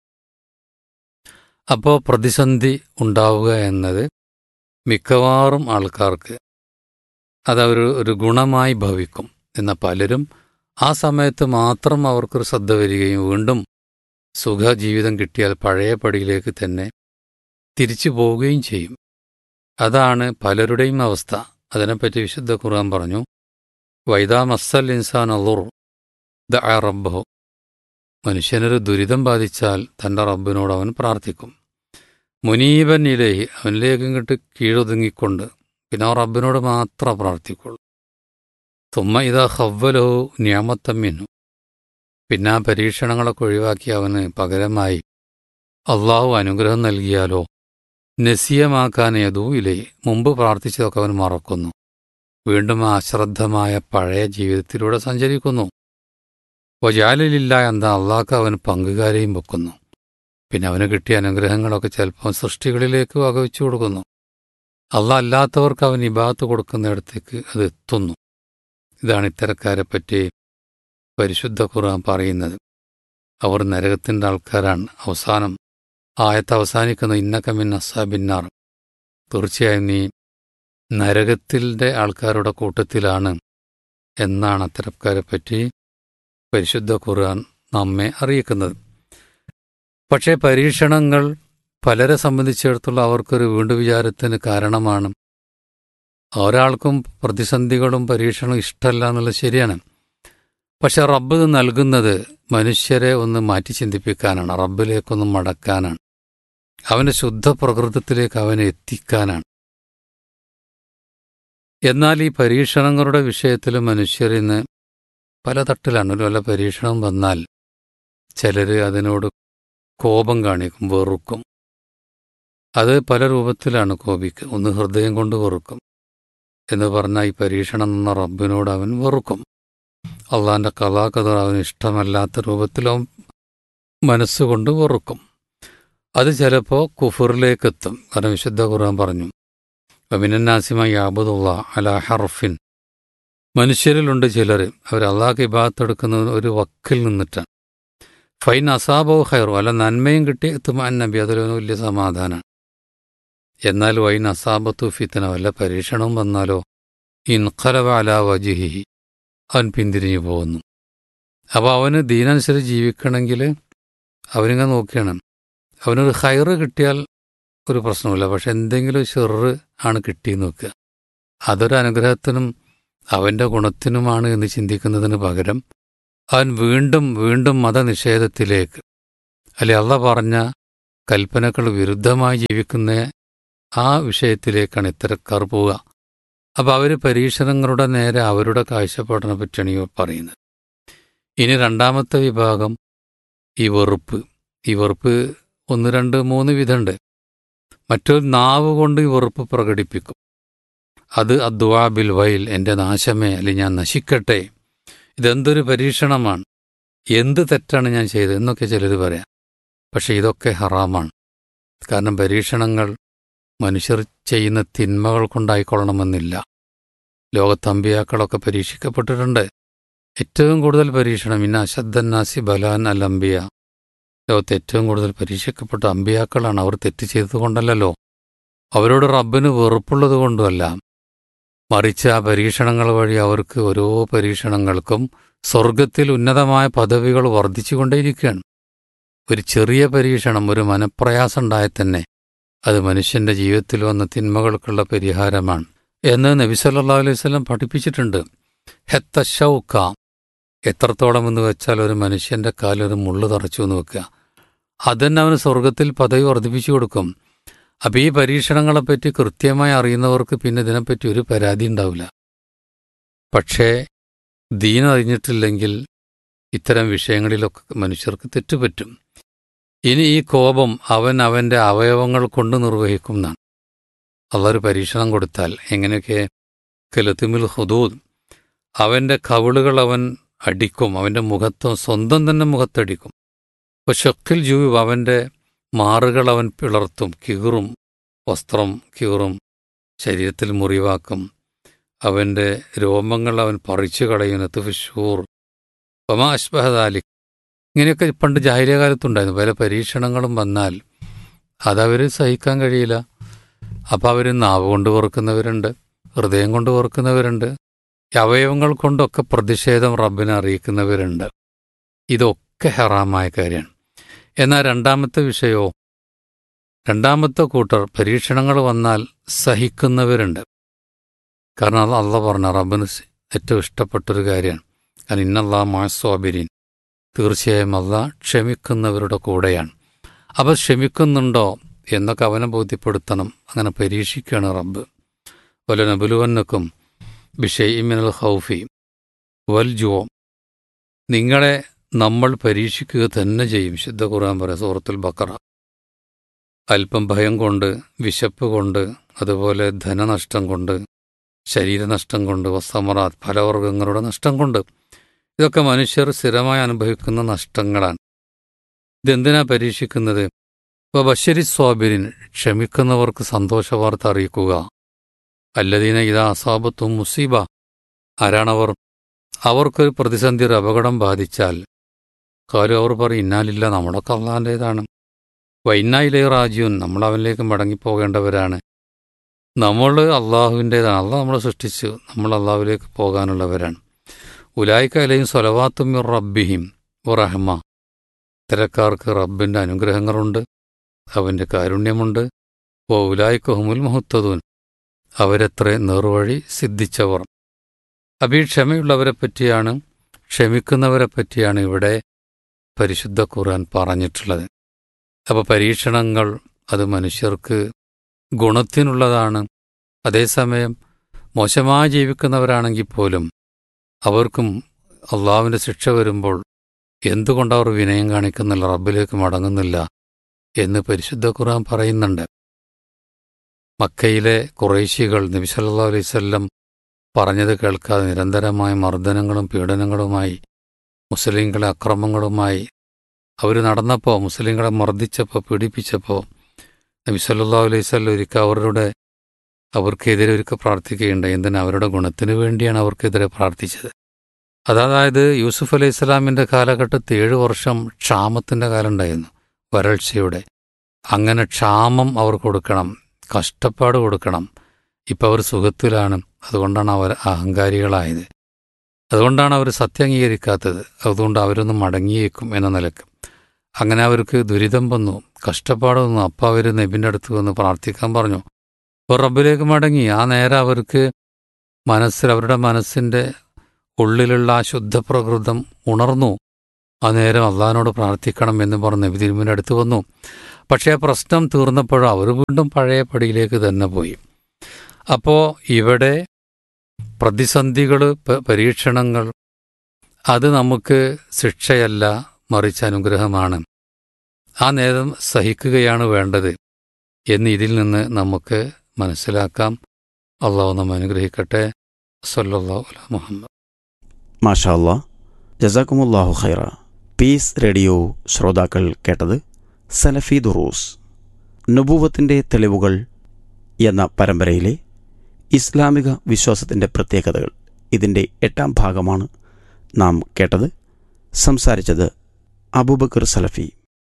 അപ്പോൾ പ്രതിസന്ധി ഉണ്ടാവുക എന്നത് മിക്കവാറും ആൾക്കാർക്ക് അതവർ ഒരു ഗുണമായി ഭവിക്കും എന്ന പലരും ആ സമയത്ത് മാത്രം അവർക്കൊരു ശ്രദ്ധ വരികയും വീണ്ടും സുഖജീവിതം കിട്ടിയാൽ പഴയ പടിയിലേക്ക് തന്നെ തിരിച്ചു പോവുകയും ചെയ്യും അതാണ് പലരുടെയും അവസ്ഥ അതിനെപ്പറ്റി വിശുദ്ധ ഖുർആൻ പറഞ്ഞു വൈദാ മസ്സൽ ഇൻസാൻ അളുർ ദ റബ്ബഹു മനുഷ്യനൊരു ദുരിതം ബാധിച്ചാൽ തൻ്റെ റബ്ബിനോട് അവൻ പ്രാർത്ഥിക്കും മുനീബൻ ഇലേഹി അവനിലേക്ക് ഇങ്ങോട്ട് കീഴൊതുങ്ങിക്കൊണ്ട് പിന്നെ ആ റബ്ബിനോട് മാത്രം പ്രാർത്ഥിക്കുള്ളൂ തുമ്മ ഇതാ ഹവ്വലഹു നിയമത്തമ്മിനു പിന്നെ ആ പരീക്ഷണങ്ങളൊക്കെ ഒഴിവാക്കി അവന് പകരമായി അള്ളാഹു അനുഗ്രഹം നൽകിയാലോ നസീയമാക്കാൻ ഏതുവില്ലേ മുമ്പ് പ്രാർത്ഥിച്ചതൊക്കെ അവൻ മറക്കുന്നു വീണ്ടും ആ അശ്രദ്ധമായ പഴയ ജീവിതത്തിലൂടെ സഞ്ചരിക്കുന്നു വജാലിലില്ല എന്താ അള്ളാഹ്ക്ക് അവൻ പങ്കുകാരെയും വെക്കുന്നു പിന്നെ അവന് കിട്ടിയ അനുഗ്രഹങ്ങളൊക്കെ ചിലപ്പോൾ സൃഷ്ടികളിലേക്ക് വകവെച്ചു കൊടുക്കുന്നു അല്ല അല്ലാത്തവർക്ക് അവൻ ഇബാത്ത് കൊടുക്കുന്നിടത്തേക്ക് അത് എത്തുന്നു ഇതാണ് ഇത്തരക്കാരെ പറ്റി പരിശുദ്ധ ഖുർആൻ പറയുന്നത് അവർ നരകത്തിൻ്റെ ആൾക്കാരാണ് അവസാനം ആയത്ത് അവസാനിക്കുന്ന ഇന്നക്കമിൻ അസാബിന്നാർ തീർച്ചയായും നീ നരകത്തിൻ്റെ ആൾക്കാരുടെ കൂട്ടത്തിലാണ് എന്നാണ് അത്തരക്കാരെ പറ്റി പരിശുദ്ധ ഖുർആൻ നമ്മെ അറിയിക്കുന്നത് പക്ഷേ പരീക്ഷണങ്ങൾ പലരെ സംബന്ധിച്ചിടത്തോളം അവർക്കൊരു വീണ്ടു വിചാരത്തിന് കാരണമാണ് ഒരാൾക്കും പ്രതിസന്ധികളും പരീക്ഷണവും ഇഷ്ടമല്ല എന്നുള്ളത് ശരിയാണ് പക്ഷെ റബ്ബ് ഇത് നൽകുന്നത് മനുഷ്യരെ ഒന്ന് മാറ്റി ചിന്തിപ്പിക്കാനാണ് റബ്ബിലേക്കൊന്ന് മടക്കാനാണ് അവൻ്റെ ശുദ്ധ പ്രകൃതത്തിലേക്ക് അവനെ എത്തിക്കാനാണ് എന്നാൽ ഈ പരീക്ഷണങ്ങളുടെ വിഷയത്തിൽ മനുഷ്യർ ഇന്ന് പല തട്ടിലാണ് ഒരു വല്ല പരീക്ഷണം വന്നാൽ ചിലർ അതിനോട് കോപം കാണിക്കും വെറുക്കും അത് പല രൂപത്തിലാണ് കോപിക്കുക ഒന്ന് ഹൃദയം കൊണ്ട് വെറുക്കും എന്ന് പറഞ്ഞാൽ ഈ പരീക്ഷണം എന്ന റബ്ബിനോട് അവൻ വെറുക്കും അള്ളാന്റെ കഥാകഥ അവന് ഇഷ്ടമല്ലാത്ത രൂപത്തിലും മനസ്സുകൊണ്ട് വെറുക്കും അത് ചിലപ്പോൾ കുഫറിലേക്കെത്തും കാരണം വിശുദ്ധ ഖുർആൻ പറഞ്ഞു അമിനന്നാസിമായി ആബുദുള്ള അല ഹർഫിൻ മനുഷ്യരിലുണ്ട് ചിലർ അവർ അള്ളാഹ് ഇബാത്തെടുക്കുന്നത് ഒരു വക്കിൽ നിന്നിട്ടാണ് ഫൈൻ അസാബോ ഹൈറോ അല്ല നന്മയും കിട്ടി എത്തുമാൻ നബി അതിലൊരു വലിയ സമാധാനമാണ് എന്നാൽ വൈൻ അസാബത്തു ഫിത്തന വല്ല പരീക്ഷണവും വന്നാലോ ഇൻഖലവ അല വജിഹി അവൻ പിന്തിരിഞ്ഞു പോകുന്നു അപ്പോൾ അവന് ദീനനുസരിച്ച് ജീവിക്കണമെങ്കിൽ അവനിങ്ങനെ നോക്കുകയാണ് അവനൊരു ഹൈറ് കിട്ടിയാൽ ഒരു പ്രശ്നമില്ല പക്ഷെ എന്തെങ്കിലും ഷെറ് ആണ് കിട്ടിയെന്ന് നോക്കുക അതൊരു അനുഗ്രഹത്തിനും അവൻ്റെ ഗുണത്തിനുമാണ് എന്ന് ചിന്തിക്കുന്നതിന് പകരം അവൻ വീണ്ടും വീണ്ടും മതനിഷേധത്തിലേക്ക് അല്ലെ അള്ള പറഞ്ഞ കൽപ്പനകൾ വിരുദ്ധമായി ജീവിക്കുന്ന ആ വിഷയത്തിലേക്കാണ് ഇത്തരക്കാർ പോവുക അപ്പോൾ അവർ പരീക്ഷണങ്ങളുടെ നേരെ അവരുടെ കാഴ്ചപ്പാടിനെ പറ്റിയാണ് ഈ പറയുന്നത് ഇനി രണ്ടാമത്തെ വിഭാഗം ഈ വെറുപ്പ് ഈ വെറുപ്പ് ഒന്ന് രണ്ട് മൂന്ന് വിധമുണ്ട് മറ്റൊരു നാവ് കൊണ്ട് ഈ വെറുപ്പ് പ്രകടിപ്പിക്കും അത് അദ്വാ ബിൽ വൈൽ എൻ്റെ നാശമേ അല്ലെങ്കിൽ ഞാൻ നശിക്കട്ടെ ഇതെന്തൊരു പരീക്ഷണമാണ് എന്ത് തെറ്റാണ് ഞാൻ ചെയ്തത് എന്നൊക്കെ ചിലർ പറയാം പക്ഷെ ഇതൊക്കെ ഹറാമാണ് കാരണം പരീക്ഷണങ്ങൾ മനുഷ്യർ ചെയ്യുന്ന തിന്മകൾ കൊണ്ടായിക്കൊള്ളണമെന്നില്ല ലോകത്തമ്പിയാക്കളൊക്കെ പരീക്ഷിക്കപ്പെട്ടിട്ടുണ്ട് ഏറ്റവും കൂടുതൽ പരീക്ഷണം ഇന്ന അശദ്ധന്നാസി ബലാൻ അൽ അംബിയ ലോകത്ത് ഏറ്റവും കൂടുതൽ പരീക്ഷിക്കപ്പെട്ട അമ്പിയാക്കളാണ് അവർ തെറ്റ് ചെയ്തതുകൊണ്ടല്ലോ അവരോട് റബ്ബിന് വെറുപ്പുള്ളത് കൊണ്ടുമല്ല മറിച്ച് ആ പരീക്ഷണങ്ങൾ വഴി അവർക്ക് ഓരോ പരീക്ഷണങ്ങൾക്കും സ്വർഗത്തിൽ ഉന്നതമായ പദവികൾ വർദ്ധിച്ചുകൊണ്ടേയിരിക്കുകയാണ് ഒരു ചെറിയ പരീക്ഷണം ഒരു മനപ്രയാസം ഉണ്ടായാൽ തന്നെ അത് മനുഷ്യന്റെ ജീവിതത്തിൽ വന്ന തിന്മകൾക്കുള്ള പരിഹാരമാണ് എന്ന് നബി സല്ലല്ലാഹു അലൈഹി വസല്ലം പഠിപ്പിച്ചിട്ടുണ്ട് ഹെത്ത ഷൗക്ക എത്രത്തോളം എന്ന് വെച്ചാൽ ഒരു മനുഷ്യന്റെ കാലൊരു മുള്ളു തറച്ചു എന്ന് വെക്കുക അതന്നെ അവന് സ്വർഗത്തിൽ പദവി വർദ്ധിപ്പിച്ചു കൊടുക്കും അപ്പം ഈ പരീക്ഷണങ്ങളെപ്പറ്റി കൃത്യമായി അറിയുന്നവർക്ക് പിന്നെ ഇതിനെപ്പറ്റി ഒരു പരാതി ഉണ്ടാവില്ല പക്ഷേ ദീൻ അറിഞ്ഞിട്ടില്ലെങ്കിൽ ഇത്തരം വിഷയങ്ങളിലൊക്കെ മനുഷ്യർക്ക് തെറ്റുപറ്റും ഇനി ഈ കോപം അവൻ അവന്റെ അവയവങ്ങൾ കൊണ്ട് നിർവഹിക്കും എന്നാണ് അള്ളൊരു പരീക്ഷണം കൊടുത്താൽ എങ്ങനെയൊക്കെ കലത്തിമിൽ ഹുദൂദ് അവന്റെ കവിളുകൾ അവൻ അടിക്കും അവന്റെ മുഖത്തും സ്വന്തം തന്നെ മുഖത്തടിക്കും ഇപ്പോൾ ഷക്കിൽ ജൂബ് അവന്റെ മാറുകൾ അവൻ പിളർത്തും കീറും വസ്ത്രം കീറും ശരീരത്തിൽ മുറിവാക്കും അവന്റെ രോമങ്ങൾ അവൻ പറിച്ചു കളയും നത്തുഫിഷൂർ പമാ അഷ്ബഹദാലിക് ഇങ്ങനെയൊക്കെ പണ്ട് ജാഹിലിയ കാലത്തുണ്ടായിരുന്നു പല പരീക്ഷണങ്ങളും വന്നാൽ അതവർ സഹിക്കാൻ കഴിയില്ല അപ്പം അവർ നാവ് കൊണ്ട് വെറുക്കുന്നവരുണ്ട് ഹൃദയം കൊണ്ട് വെറുക്കുന്നവരുണ്ട് ഈ അവയവങ്ങൾ കൊണ്ടൊക്കെ പ്രതിഷേധം റബ്ബിനെ അറിയിക്കുന്നവരുണ്ട് ഇതൊക്കെ ഹറാമായ കാര്യമാണ് എന്നാൽ രണ്ടാമത്തെ വിഷയമോ രണ്ടാമത്തെ കൂട്ടർ പരീക്ഷണങ്ങൾ വന്നാൽ സഹിക്കുന്നവരുണ്ട് കാരണം അത് അള്ള പറഞ്ഞ റബ്ബിന് ഏറ്റവും ഇഷ്ടപ്പെട്ടൊരു കാര്യമാണ് കാരണം ഇന്നല്ലാ മാസ്വാബിരീൻ തീർച്ചയായും അല്ല ക്ഷമിക്കുന്നവരുടെ കൂടെയാണ് അപ്പോൾ ക്ഷമിക്കുന്നുണ്ടോ എന്നൊക്കെ അവനെ ബോധ്യപ്പെടുത്തണം അങ്ങനെ പരീക്ഷിക്കുകയാണ് റബ്ബ് വല നബുലുവന്നക്കും ബിഷൈമിനൽ ഹൗഫി വൽ ജുവോ നിങ്ങളെ നമ്മൾ പരീക്ഷിക്കുക തന്നെ ചെയ്യും ശുദ്ധ ഖുർആൻ പറയാം സൂറത്തുൽ ബക്കറ അല്പം ഭയം കൊണ്ട് വിശപ്പ് കൊണ്ട് അതുപോലെ ധനനഷ്ടം കൊണ്ട് ശരീരനഷ്ടം കൊണ്ട് വസ്തമറാത്ത് ഫലവർഗങ്ങളുടെ നഷ്ടം കൊണ്ട് ഇതൊക്കെ മനുഷ്യർ സ്ഥിരമായി അനുഭവിക്കുന്ന നഷ്ടങ്ങളാണ് ഇതെന്തിനാ പരീക്ഷിക്കുന്നത് ഇപ്പോൾ ബഷരി സ്വാബിരിൻ ക്ഷമിക്കുന്നവർക്ക് സന്തോഷവാർത്ത അറിയിക്കുക അല്ലദീന ഇതാ അസാബത്തും മുസീബ ആരാണവർ അവർക്കൊരു പ്രതിസന്ധി ഒരു അപകടം ബാധിച്ചാൽ കാലം അവർ പറയും ഇന്നാലില്ല നമ്മളൊക്കെ അള്ളാൻ്റേതാണ് വൈന്നായിലേ റാജുൻ നമ്മൾ അവനിലേക്ക് മടങ്ങിപ്പോകേണ്ടവരാണ് നമ്മൾ അള്ളാഹുവിൻ്റേതാണ് അള്ളാഹ് നമ്മളെ സൃഷ്ടിച്ചു നമ്മൾ അള്ളാഹുവിലേക്ക് പോകാനുള്ളവരാണ് ഉലായിക്ക അലയും സ്വലവാത്തും റബ്ബിഹിം റഹ്മ ഇത്തരക്കാർക്ക് റബ്ബിൻ്റെ അനുഗ്രഹങ്ങളുണ്ട് അവൻ്റെ കാരുണ്യമുണ്ട് ഓ ഉലായിക്ക ഹുമുൽ മഹത്തതൂൻ അവരെത്ര നേർവഴി സിദ്ധിച്ചവർ അപ്പൊ ഈ ക്ഷമയുള്ളവരെ പറ്റിയാണ് ക്ഷമിക്കുന്നവരെ പറ്റിയാണ് ഇവിടെ പരിശുദ്ധ ഖുർആൻ പറഞ്ഞിട്ടുള്ളത് അപ്പോൾ പരീക്ഷണങ്ങൾ അത് മനുഷ്യർക്ക് ഗുണത്തിനുള്ളതാണ് അതേസമയം മോശമായി ജീവിക്കുന്നവരാണെങ്കിൽ പോലും അവർക്കും അള്ളാവിൻ്റെ ശിക്ഷ വരുമ്പോൾ എന്തുകൊണ്ട് അവർ വിനയം കാണിക്കുന്നില്ല റബ്ബിലേക്ക് മടങ്ങുന്നില്ല എന്ന് പരിശുദ്ധ ഖുർആൻ പറയുന്നുണ്ട് മക്കയിലെ കുറേശികൾ നബി സല്ലല്ലാഹു അലൈഹി വസല്ലം പറഞ്ഞത് കേൾക്കാതെ നിരന്തരമായ മർദ്ദനങ്ങളും പീഡനങ്ങളുമായി മുസ്ലിങ്ങളെ അക്രമങ്ങളുമായി അവർ നടന്നപ്പോൾ മുസ്ലിങ്ങളെ മർദ്ദിച്ചപ്പോൾ പീഡിപ്പിച്ചപ്പോൾ നബി സല്ലല്ലാഹു അലൈഹി വസല്ലം ഒരിക്കൽ അവരുടെ അവർക്കെതിരെ ഒരിക്കൽ പ്രാർത്ഥിക്കുകയുണ്ടായി എന്തിനാ അവരുടെ ഗുണത്തിന് വേണ്ടിയാണ് അവർക്കെതിരെ പ്രാർത്ഥിച്ചത് അതായത് യൂസുഫ് അലൈഹി ഇസ്ലാമിൻ്റെ കാലഘട്ടത്തിൽ ഏഴ് വർഷം ക്ഷാമത്തിൻ്റെ കാലം ഉണ്ടായിരുന്നു വരൾച്ചയുടെ അങ്ങനെ ക്ഷാമം അവർ കൊടുക്കണം കഷ്ടപ്പാട് കൊടുക്കണം ഇപ്പം അവർ സുഖത്തിലാണ് അതുകൊണ്ടാണ് അവർ അഹങ്കാരികളായത് അതുകൊണ്ടാണ് അവർ സത്യം അംഗീകരിക്കാത്തത് അതുകൊണ്ട് അവരൊന്ന് മടങ്ങിയേക്കും എന്ന നിലക്ക് അങ്ങനെ അവർക്ക് ദുരിതം വന്നു കഷ്ടപ്പാട് വന്നു അപ്പം അവർ നബിൻ്റെ അടുത്ത് വന്ന് പ്രാർത്ഥിക്കാൻ പറഞ്ഞു അപ്പോൾ റബ്ബിലേക്ക് മടങ്ങി ആ നേരം അവർക്ക് മനസ്സിൽ അവരുടെ മനസ്സിൻ്റെ ഉള്ളിലുള്ള ആ ശുദ്ധപ്രകൃതം ഉണർന്നു ആ നേരം അള്ളഹാനോട് പ്രാർത്ഥിക്കണം എന്ന് പറഞ്ഞ് നബി തിരുമേനി അടുത്ത് വന്നു പക്ഷേ ആ പ്രശ്നം തീർന്നപ്പോഴും അവർ വീണ്ടും പഴയ പടിയിലേക്ക് തന്നെ പോയി അപ്പോൾ ഇവിടെ പ്രതിസന്ധികൾ പരീക്ഷണങ്ങൾ അത് നമുക്ക് ശിക്ഷയല്ല മറിച്ച് അനുഗ്രഹമാണ് ആ നേരം സഹിക്കുകയാണ് വേണ്ടത് എന്ന് ഇതിൽ നിന്ന് നമുക്ക് മനസ്സിലാക്കാം അള്ളാഹു നമ്മെ അനുഗ്രഹിക്കട്ടെ സല്ലല്ലാഹു അലാ മുഹമ്മദ് മാഷാ അല്ലാ ജസാക്കുമുല്ലാഹു ഖൈറ പീസ് റേഡിയോ ശ്രോതാക്കൾ കേട്ടത് സലഫി ദുറൂസ് നുബൂവത്തിൻ്റെ തെളിവുകൾ എന്ന പരമ്പരയിലെ ഇസ്ലാമിക വിശ്വാസത്തിൻ്റെ പ്രത്യേകതകൾ ഇതിൻ്റെ എട്ടാം ഭാഗമാണ് നാം കേട്ടത് സംസാരിച്ചത് അബൂബക്കർ സലഫി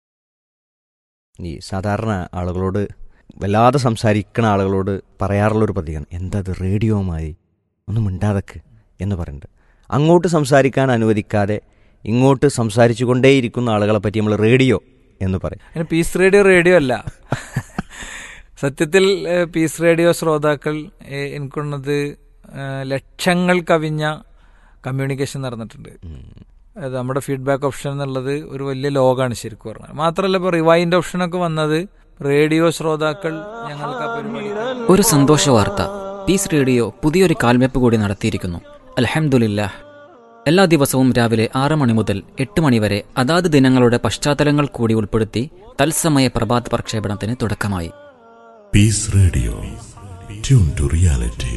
ഈ സാധാരണ ആളുകളോട് വല്ലാതെ സംസാരിക്കുന്ന ആളുകളോട് പറയാറുള്ളൊരു പ്രതികരണം എന്താ അത് റേഡിയോമായി ഒന്നും മിണ്ടാതക്ക് എന്ന് പറയുന്നുണ്ട് അങ്ങോട്ട് സംസാരിക്കാൻ അനുവദിക്കാതെ ഇങ്ങോട്ട് സംസാരിച്ചു കൊണ്ടേയിരിക്കുന്ന ആളുകളെ പറ്റി നമ്മൾ റേഡിയോ എന്ന് പറയും അതിന് പീസ് റേഡിയോ റേഡിയോ അല്ല സത്യത്തിൽ ഏഹ്, പീസ് റേഡിയോ ശ്രോതാക്കൾ ഏഹ്, എനിക്കുള്ളത് ഏഹ്, ലക്ഷങ്ങൾ കവിഞ്ഞ കമ്മ്യൂണിക്കേഷൻ നടന്നിട്ടുണ്ട് അത് നമ്മുടെ ഫീഡ്ബാക്ക് ഓപ്ഷൻ എന്നുള്ളത് ഒരു വലിയ ലോകമാണ് ശരിക്കും പറഞ്ഞാൽ മാത്രമല്ല ഇപ്പോൾ റിവൈൻഡ് ഓപ്ഷനൊക്കെ വന്നത് റേഡിയോ ശ്രോതാക്കൾ ഞങ്ങൾക്ക് ആ പരിപാടി ഒരു സന്തോഷ വാർത്ത പീസ് റേഡിയോ പുതിയൊരു കാൽവെപ്പ് കൂടി നടത്തിയിരിക്കുന്നു അൽഹംദുലില്ലാ എല്ലാ ദിവസവും രാവിലെ ആറ് മണി മുതൽ എട്ട് മണി വരെ അതാത് ദിനങ്ങളുടെ പശ്ചാത്തലങ്ങൾ കൂടി ഉൾപ്പെടുത്തി തത്സമയ പ്രഭാത പ്രക്ഷേപണത്തിന് തുടക്കമായി Peace Radio. Tune to reality.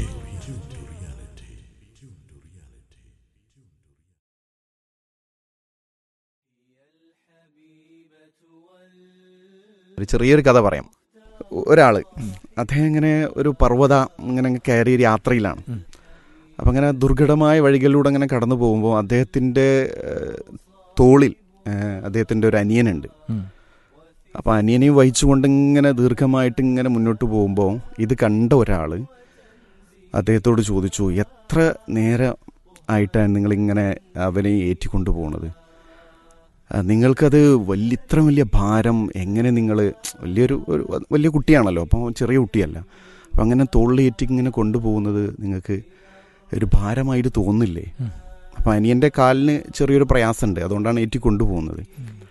ഒരു ചെറിയൊരു കഥ പറയാം ഒരാൾ അദ്ദേഹം ഇങ്ങനെ ഒരു പർവ്വത ഇങ്ങനെ അങ്ങ് കയറിയ ഒരു യാത്രയിലാണ് അപ്പം അങ്ങനെ ദുർഘടമായ വഴികളിലൂടെ അങ്ങനെ കടന്നു പോകുമ്പോൾ അദ്ദേഹത്തിൻ്റെ ഏഹ്, തോളിൽ ഏഹ്, അദ്ദേഹത്തിൻ്റെ ഒരു അനിയനുണ്ട് ഉം. അപ്പോൾ അനിയനെയും വഹിച്ചുകൊണ്ട് ഇങ്ങനെ ദീർഘമായിട്ട് ഇങ്ങനെ മുന്നോട്ട് പോകുമ്പോൾ ഇത് കണ്ട ഒരാൾ അദ്ദേഹത്തോട് ചോദിച്ചു എത്ര നേരം ആയിട്ടാണ് നിങ്ങളിങ്ങനെ അവനെ ഏറ്റിക്കൊണ്ടു പോകുന്നത് ആ, നിങ്ങൾക്കത് വലിയ ഇത്ര വലിയ ഭാരം എങ്ങനെ നിങ്ങൾ വലിയൊരു ഒരു വലിയ കുട്ടിയാണല്ലോ അപ്പോൾ ചെറിയ കുട്ടിയല്ല അപ്പം അങ്ങനെ തോളിലേറ്റി ഇങ്ങനെ കൊണ്ടുപോകുന്നത് നിങ്ങൾക്ക് ഒരു ഭാരമായിട്ട് തോന്നില്ലേ ഉം. അപ്പം അനിയൻ്റെ കാലിന് ചെറിയൊരു പ്രയാസമുണ്ട് അതുകൊണ്ടാണ് ഏറ്റി കൊണ്ടുപോകുന്നത്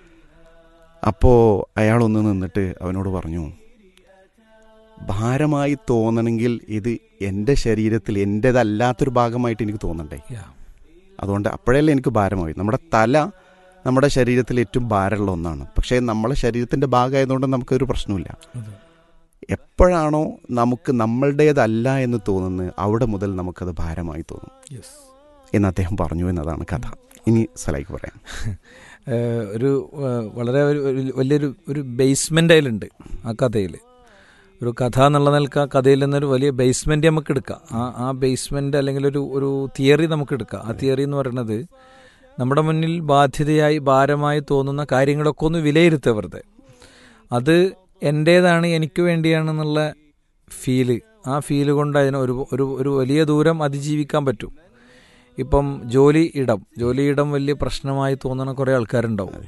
അപ്പോൾ അയാളൊന്ന് നിന്നിട്ട് അവനോട് പറഞ്ഞു ഭാരമായി തോന്നണമെങ്കിൽ ഇത് എൻ്റെ ശരീരത്തിൽ എൻ്റേതല്ലാത്തൊരു ഭാഗമായിട്ട് എനിക്ക് തോന്നണ്ടേ Yeah. അതുകൊണ്ട് അപ്പോഴല്ലേ എനിക്ക് ഭാരമായി നമ്മുടെ തല നമ്മുടെ ശരീരത്തിൽ ഏറ്റവും ഭാരമുള്ള ഒന്നാണ് പക്ഷേ നമ്മളെ ശരീരത്തിൻ്റെ ഭാഗമായതുകൊണ്ട് നമുക്കൊരു പ്രശ്നമില്ല അതെ. എപ്പോഴാണോ നമുക്ക് നമ്മളുടേതല്ല എന്ന് തോന്നുന്നത് അവിടെ മുതൽ നമുക്കത് ഭാരമായി തോന്നും Yes. എന്ന് അദ്ദേഹം പറഞ്ഞു എന്നതാണ് കഥ ഇനി സലായിക്ക് പറയാം ഏഹ് ഒരു ഏഹ് വളരെ ഒരു ഒരു വലിയൊരു ഒരു ബേസ്മെൻ്റ് അതിലുണ്ട് ആ കഥയിൽ ഒരു കഥ എന്നുള്ള നിലക്ക് ആ കഥയിൽ നിന്നൊരു വലിയ ബേസ്മെൻ്റ് നമുക്ക് എടുക്കാം ആ ആ ബേസ്മെൻ്റ് അല്ലെങ്കിൽ ഒരു ഒരു തിയറി നമുക്ക് എടുക്കാം ആ തിയറി എന്ന് പറയുന്നത് നമ്മുടെ മുന്നിൽ ബാധ്യതയായി ഭാരമായി തോന്നുന്ന കാര്യങ്ങളൊക്കെ ഒന്ന് വിലയിരുത്തുക വെറുതെ അത് എൻ്റേതാണ് എനിക്ക് വേണ്ടിയാണെന്നുള്ള ഫീല് ആ ഫീല് കൊണ്ട് അതിന് ഒരു ഒരു ഒരു വലിയ ദൂരം അതിജീവിക്കാൻ പറ്റും ഇപ്പം ജോലി ഇടം ജോലി ഇടം വലിയ പ്രശ്നമായി തോന്നുന്ന കുറേ ആൾക്കാരുണ്ടാവും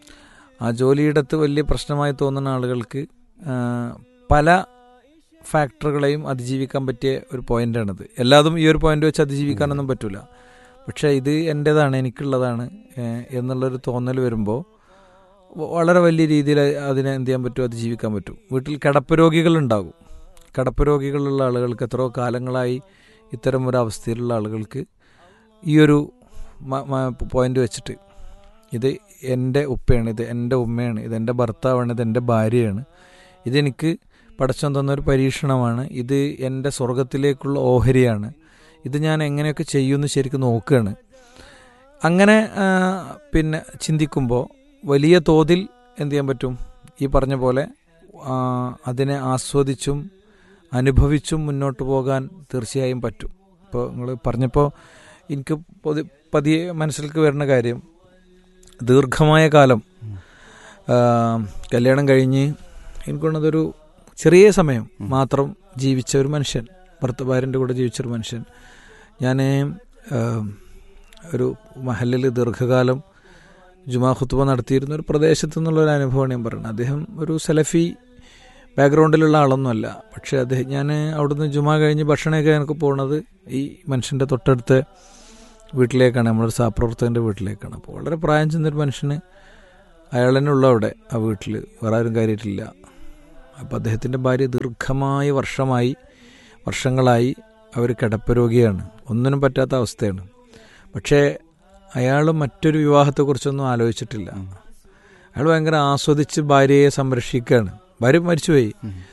ആ ജോലിയിടത്ത് വലിയ പ്രശ്നമായി തോന്നുന്ന ആളുകൾക്ക് ആ, പല ഫാക്ടറുകളെയും അതിജീവിക്കാൻ പറ്റിയ ഒരു പോയിന്റാണിത് എല്ലാതും ഈ ഒരു പോയിന്റ് വെച്ച് അതിജീവിക്കാനൊന്നും പറ്റില്ല പക്ഷേ ഇത് എൻ്റേതാണ് എനിക്കുള്ളതാണ് ഏഹ്, എന്നുള്ളൊരു തോന്നൽ വരുമ്പോൾ വ- വളരെ വലിയ രീതിയിൽ അതിനെ എന്ത് ചെയ്യാൻ പറ്റും അതിജീവിക്കാൻ പറ്റും വീട്ടിൽ കിടപ്പ് രോഗികളുണ്ടാകും കിടപ്പ് രോഗികളുള്ള ആളുകൾക്ക് എത്രയോ കാലങ്ങളായി ഇത്തരം ഒരു അവസ്ഥയിലുള്ള ആളുകൾക്ക് ഈ ഒരു പോയിന്റ് വെച്ചിട്ട് ഇത് എൻ്റെ ഉപ്പയാണ് ഇത് എൻ്റെ ഉമ്മയാണ് ഇത് എൻ്റെ ഭർത്താവാണ് ഇത് എൻ്റെ ഭാര്യയാണ് ഇതെനിക്ക് പടച്ചോൻ തന്നൊരു പരീക്ഷണമാണ് ഇത് എൻ്റെ സ്വർഗത്തിലേക്കുള്ള ഓഹരിയാണ് ഇത് ഞാൻ എങ്ങനെയൊക്കെ ചെയ്യുമെന്ന് ശരിക്കും നോക്കുകയാണ് അങ്ങനെ ആ, പിന്നെ ചിന്തിക്കുമ്പോൾ വലിയ തോതിൽ എന്ത് ചെയ്യാൻ പറ്റും ഈ പറഞ്ഞ പോലെ ആ, അതിനെ ആസ്വദിച്ചും അനുഭവിച്ചും മുന്നോട്ട് പോകാൻ തീർച്ചയായും പറ്റും ഇപ്പോൾ നിങ്ങൾ പറഞ്ഞപ്പോൾ എനിക്ക് പൊതി പതിയെ മനസ്സിലേക്ക് വരുന്ന കാര്യം ദീർഘമായ കാലം ആ, കല്യാണം കഴിഞ്ഞ് എനിക്കുള്ളതൊരു ചെറിയ സമയം മാത്രം ജീവിച്ച ഒരു മനുഷ്യൻ ഭർത്ത ഭാര്യൻ്റെ കൂടെ ജീവിച്ച ഒരു മനുഷ്യൻ ഞാൻ ഒരു മഹലിൽ ദീർഘകാലം ജുമാ ഖുത്തുബ നടത്തിയിരുന്ന ഒരു പ്രദേശത്തു നിന്നുള്ളൊരു അനുഭവമാണ് ഞാൻ പറയുന്നത് അദ്ദേഹം ഒരു സലഫി ബാക്ക്ഗ്രൗണ്ടിലുള്ള ആളൊന്നുമല്ല പക്ഷേ അദ്ദേഹം ഞാൻ അവിടുന്ന് ജുമാ കഴിഞ്ഞ് ഭക്ഷണമൊക്കെ എനിക്ക് പോകുന്നത് ഈ മനുഷ്യൻ്റെ തൊട്ടടുത്ത് വീട്ടിലേക്കാണ് നമ്മളൊരു സഹപ്രവർത്തകൻ്റെ വീട്ടിലേക്കാണ് അപ്പോൾ വളരെ പ്രായം ചെന്നൊരു മനുഷ്യന് അയാൾ തന്നെ ഉള്ള അവിടെ ആ വീട്ടിൽ വേറെ ആരും കാര്യമായിട്ടില്ല അപ്പോൾ അദ്ദേഹത്തിൻ്റെ ഭാര്യ ദീർഘമായ വർഷമായി വർഷങ്ങളായി അവർ കിടപ്പരോഗിയാണ് ഒന്നിനും പറ്റാത്ത അവസ്ഥയാണ് പക്ഷേ അയാൾ മറ്റൊരു വിവാഹത്തെക്കുറിച്ചൊന്നും ആലോചിച്ചിട്ടില്ല അയാൾ ഭയങ്കര ആസ്വദിച്ച് ഭാര്യയെ സംരക്ഷിക്കുകയാണ് ഭാര്യ മരിച്ചുപോയി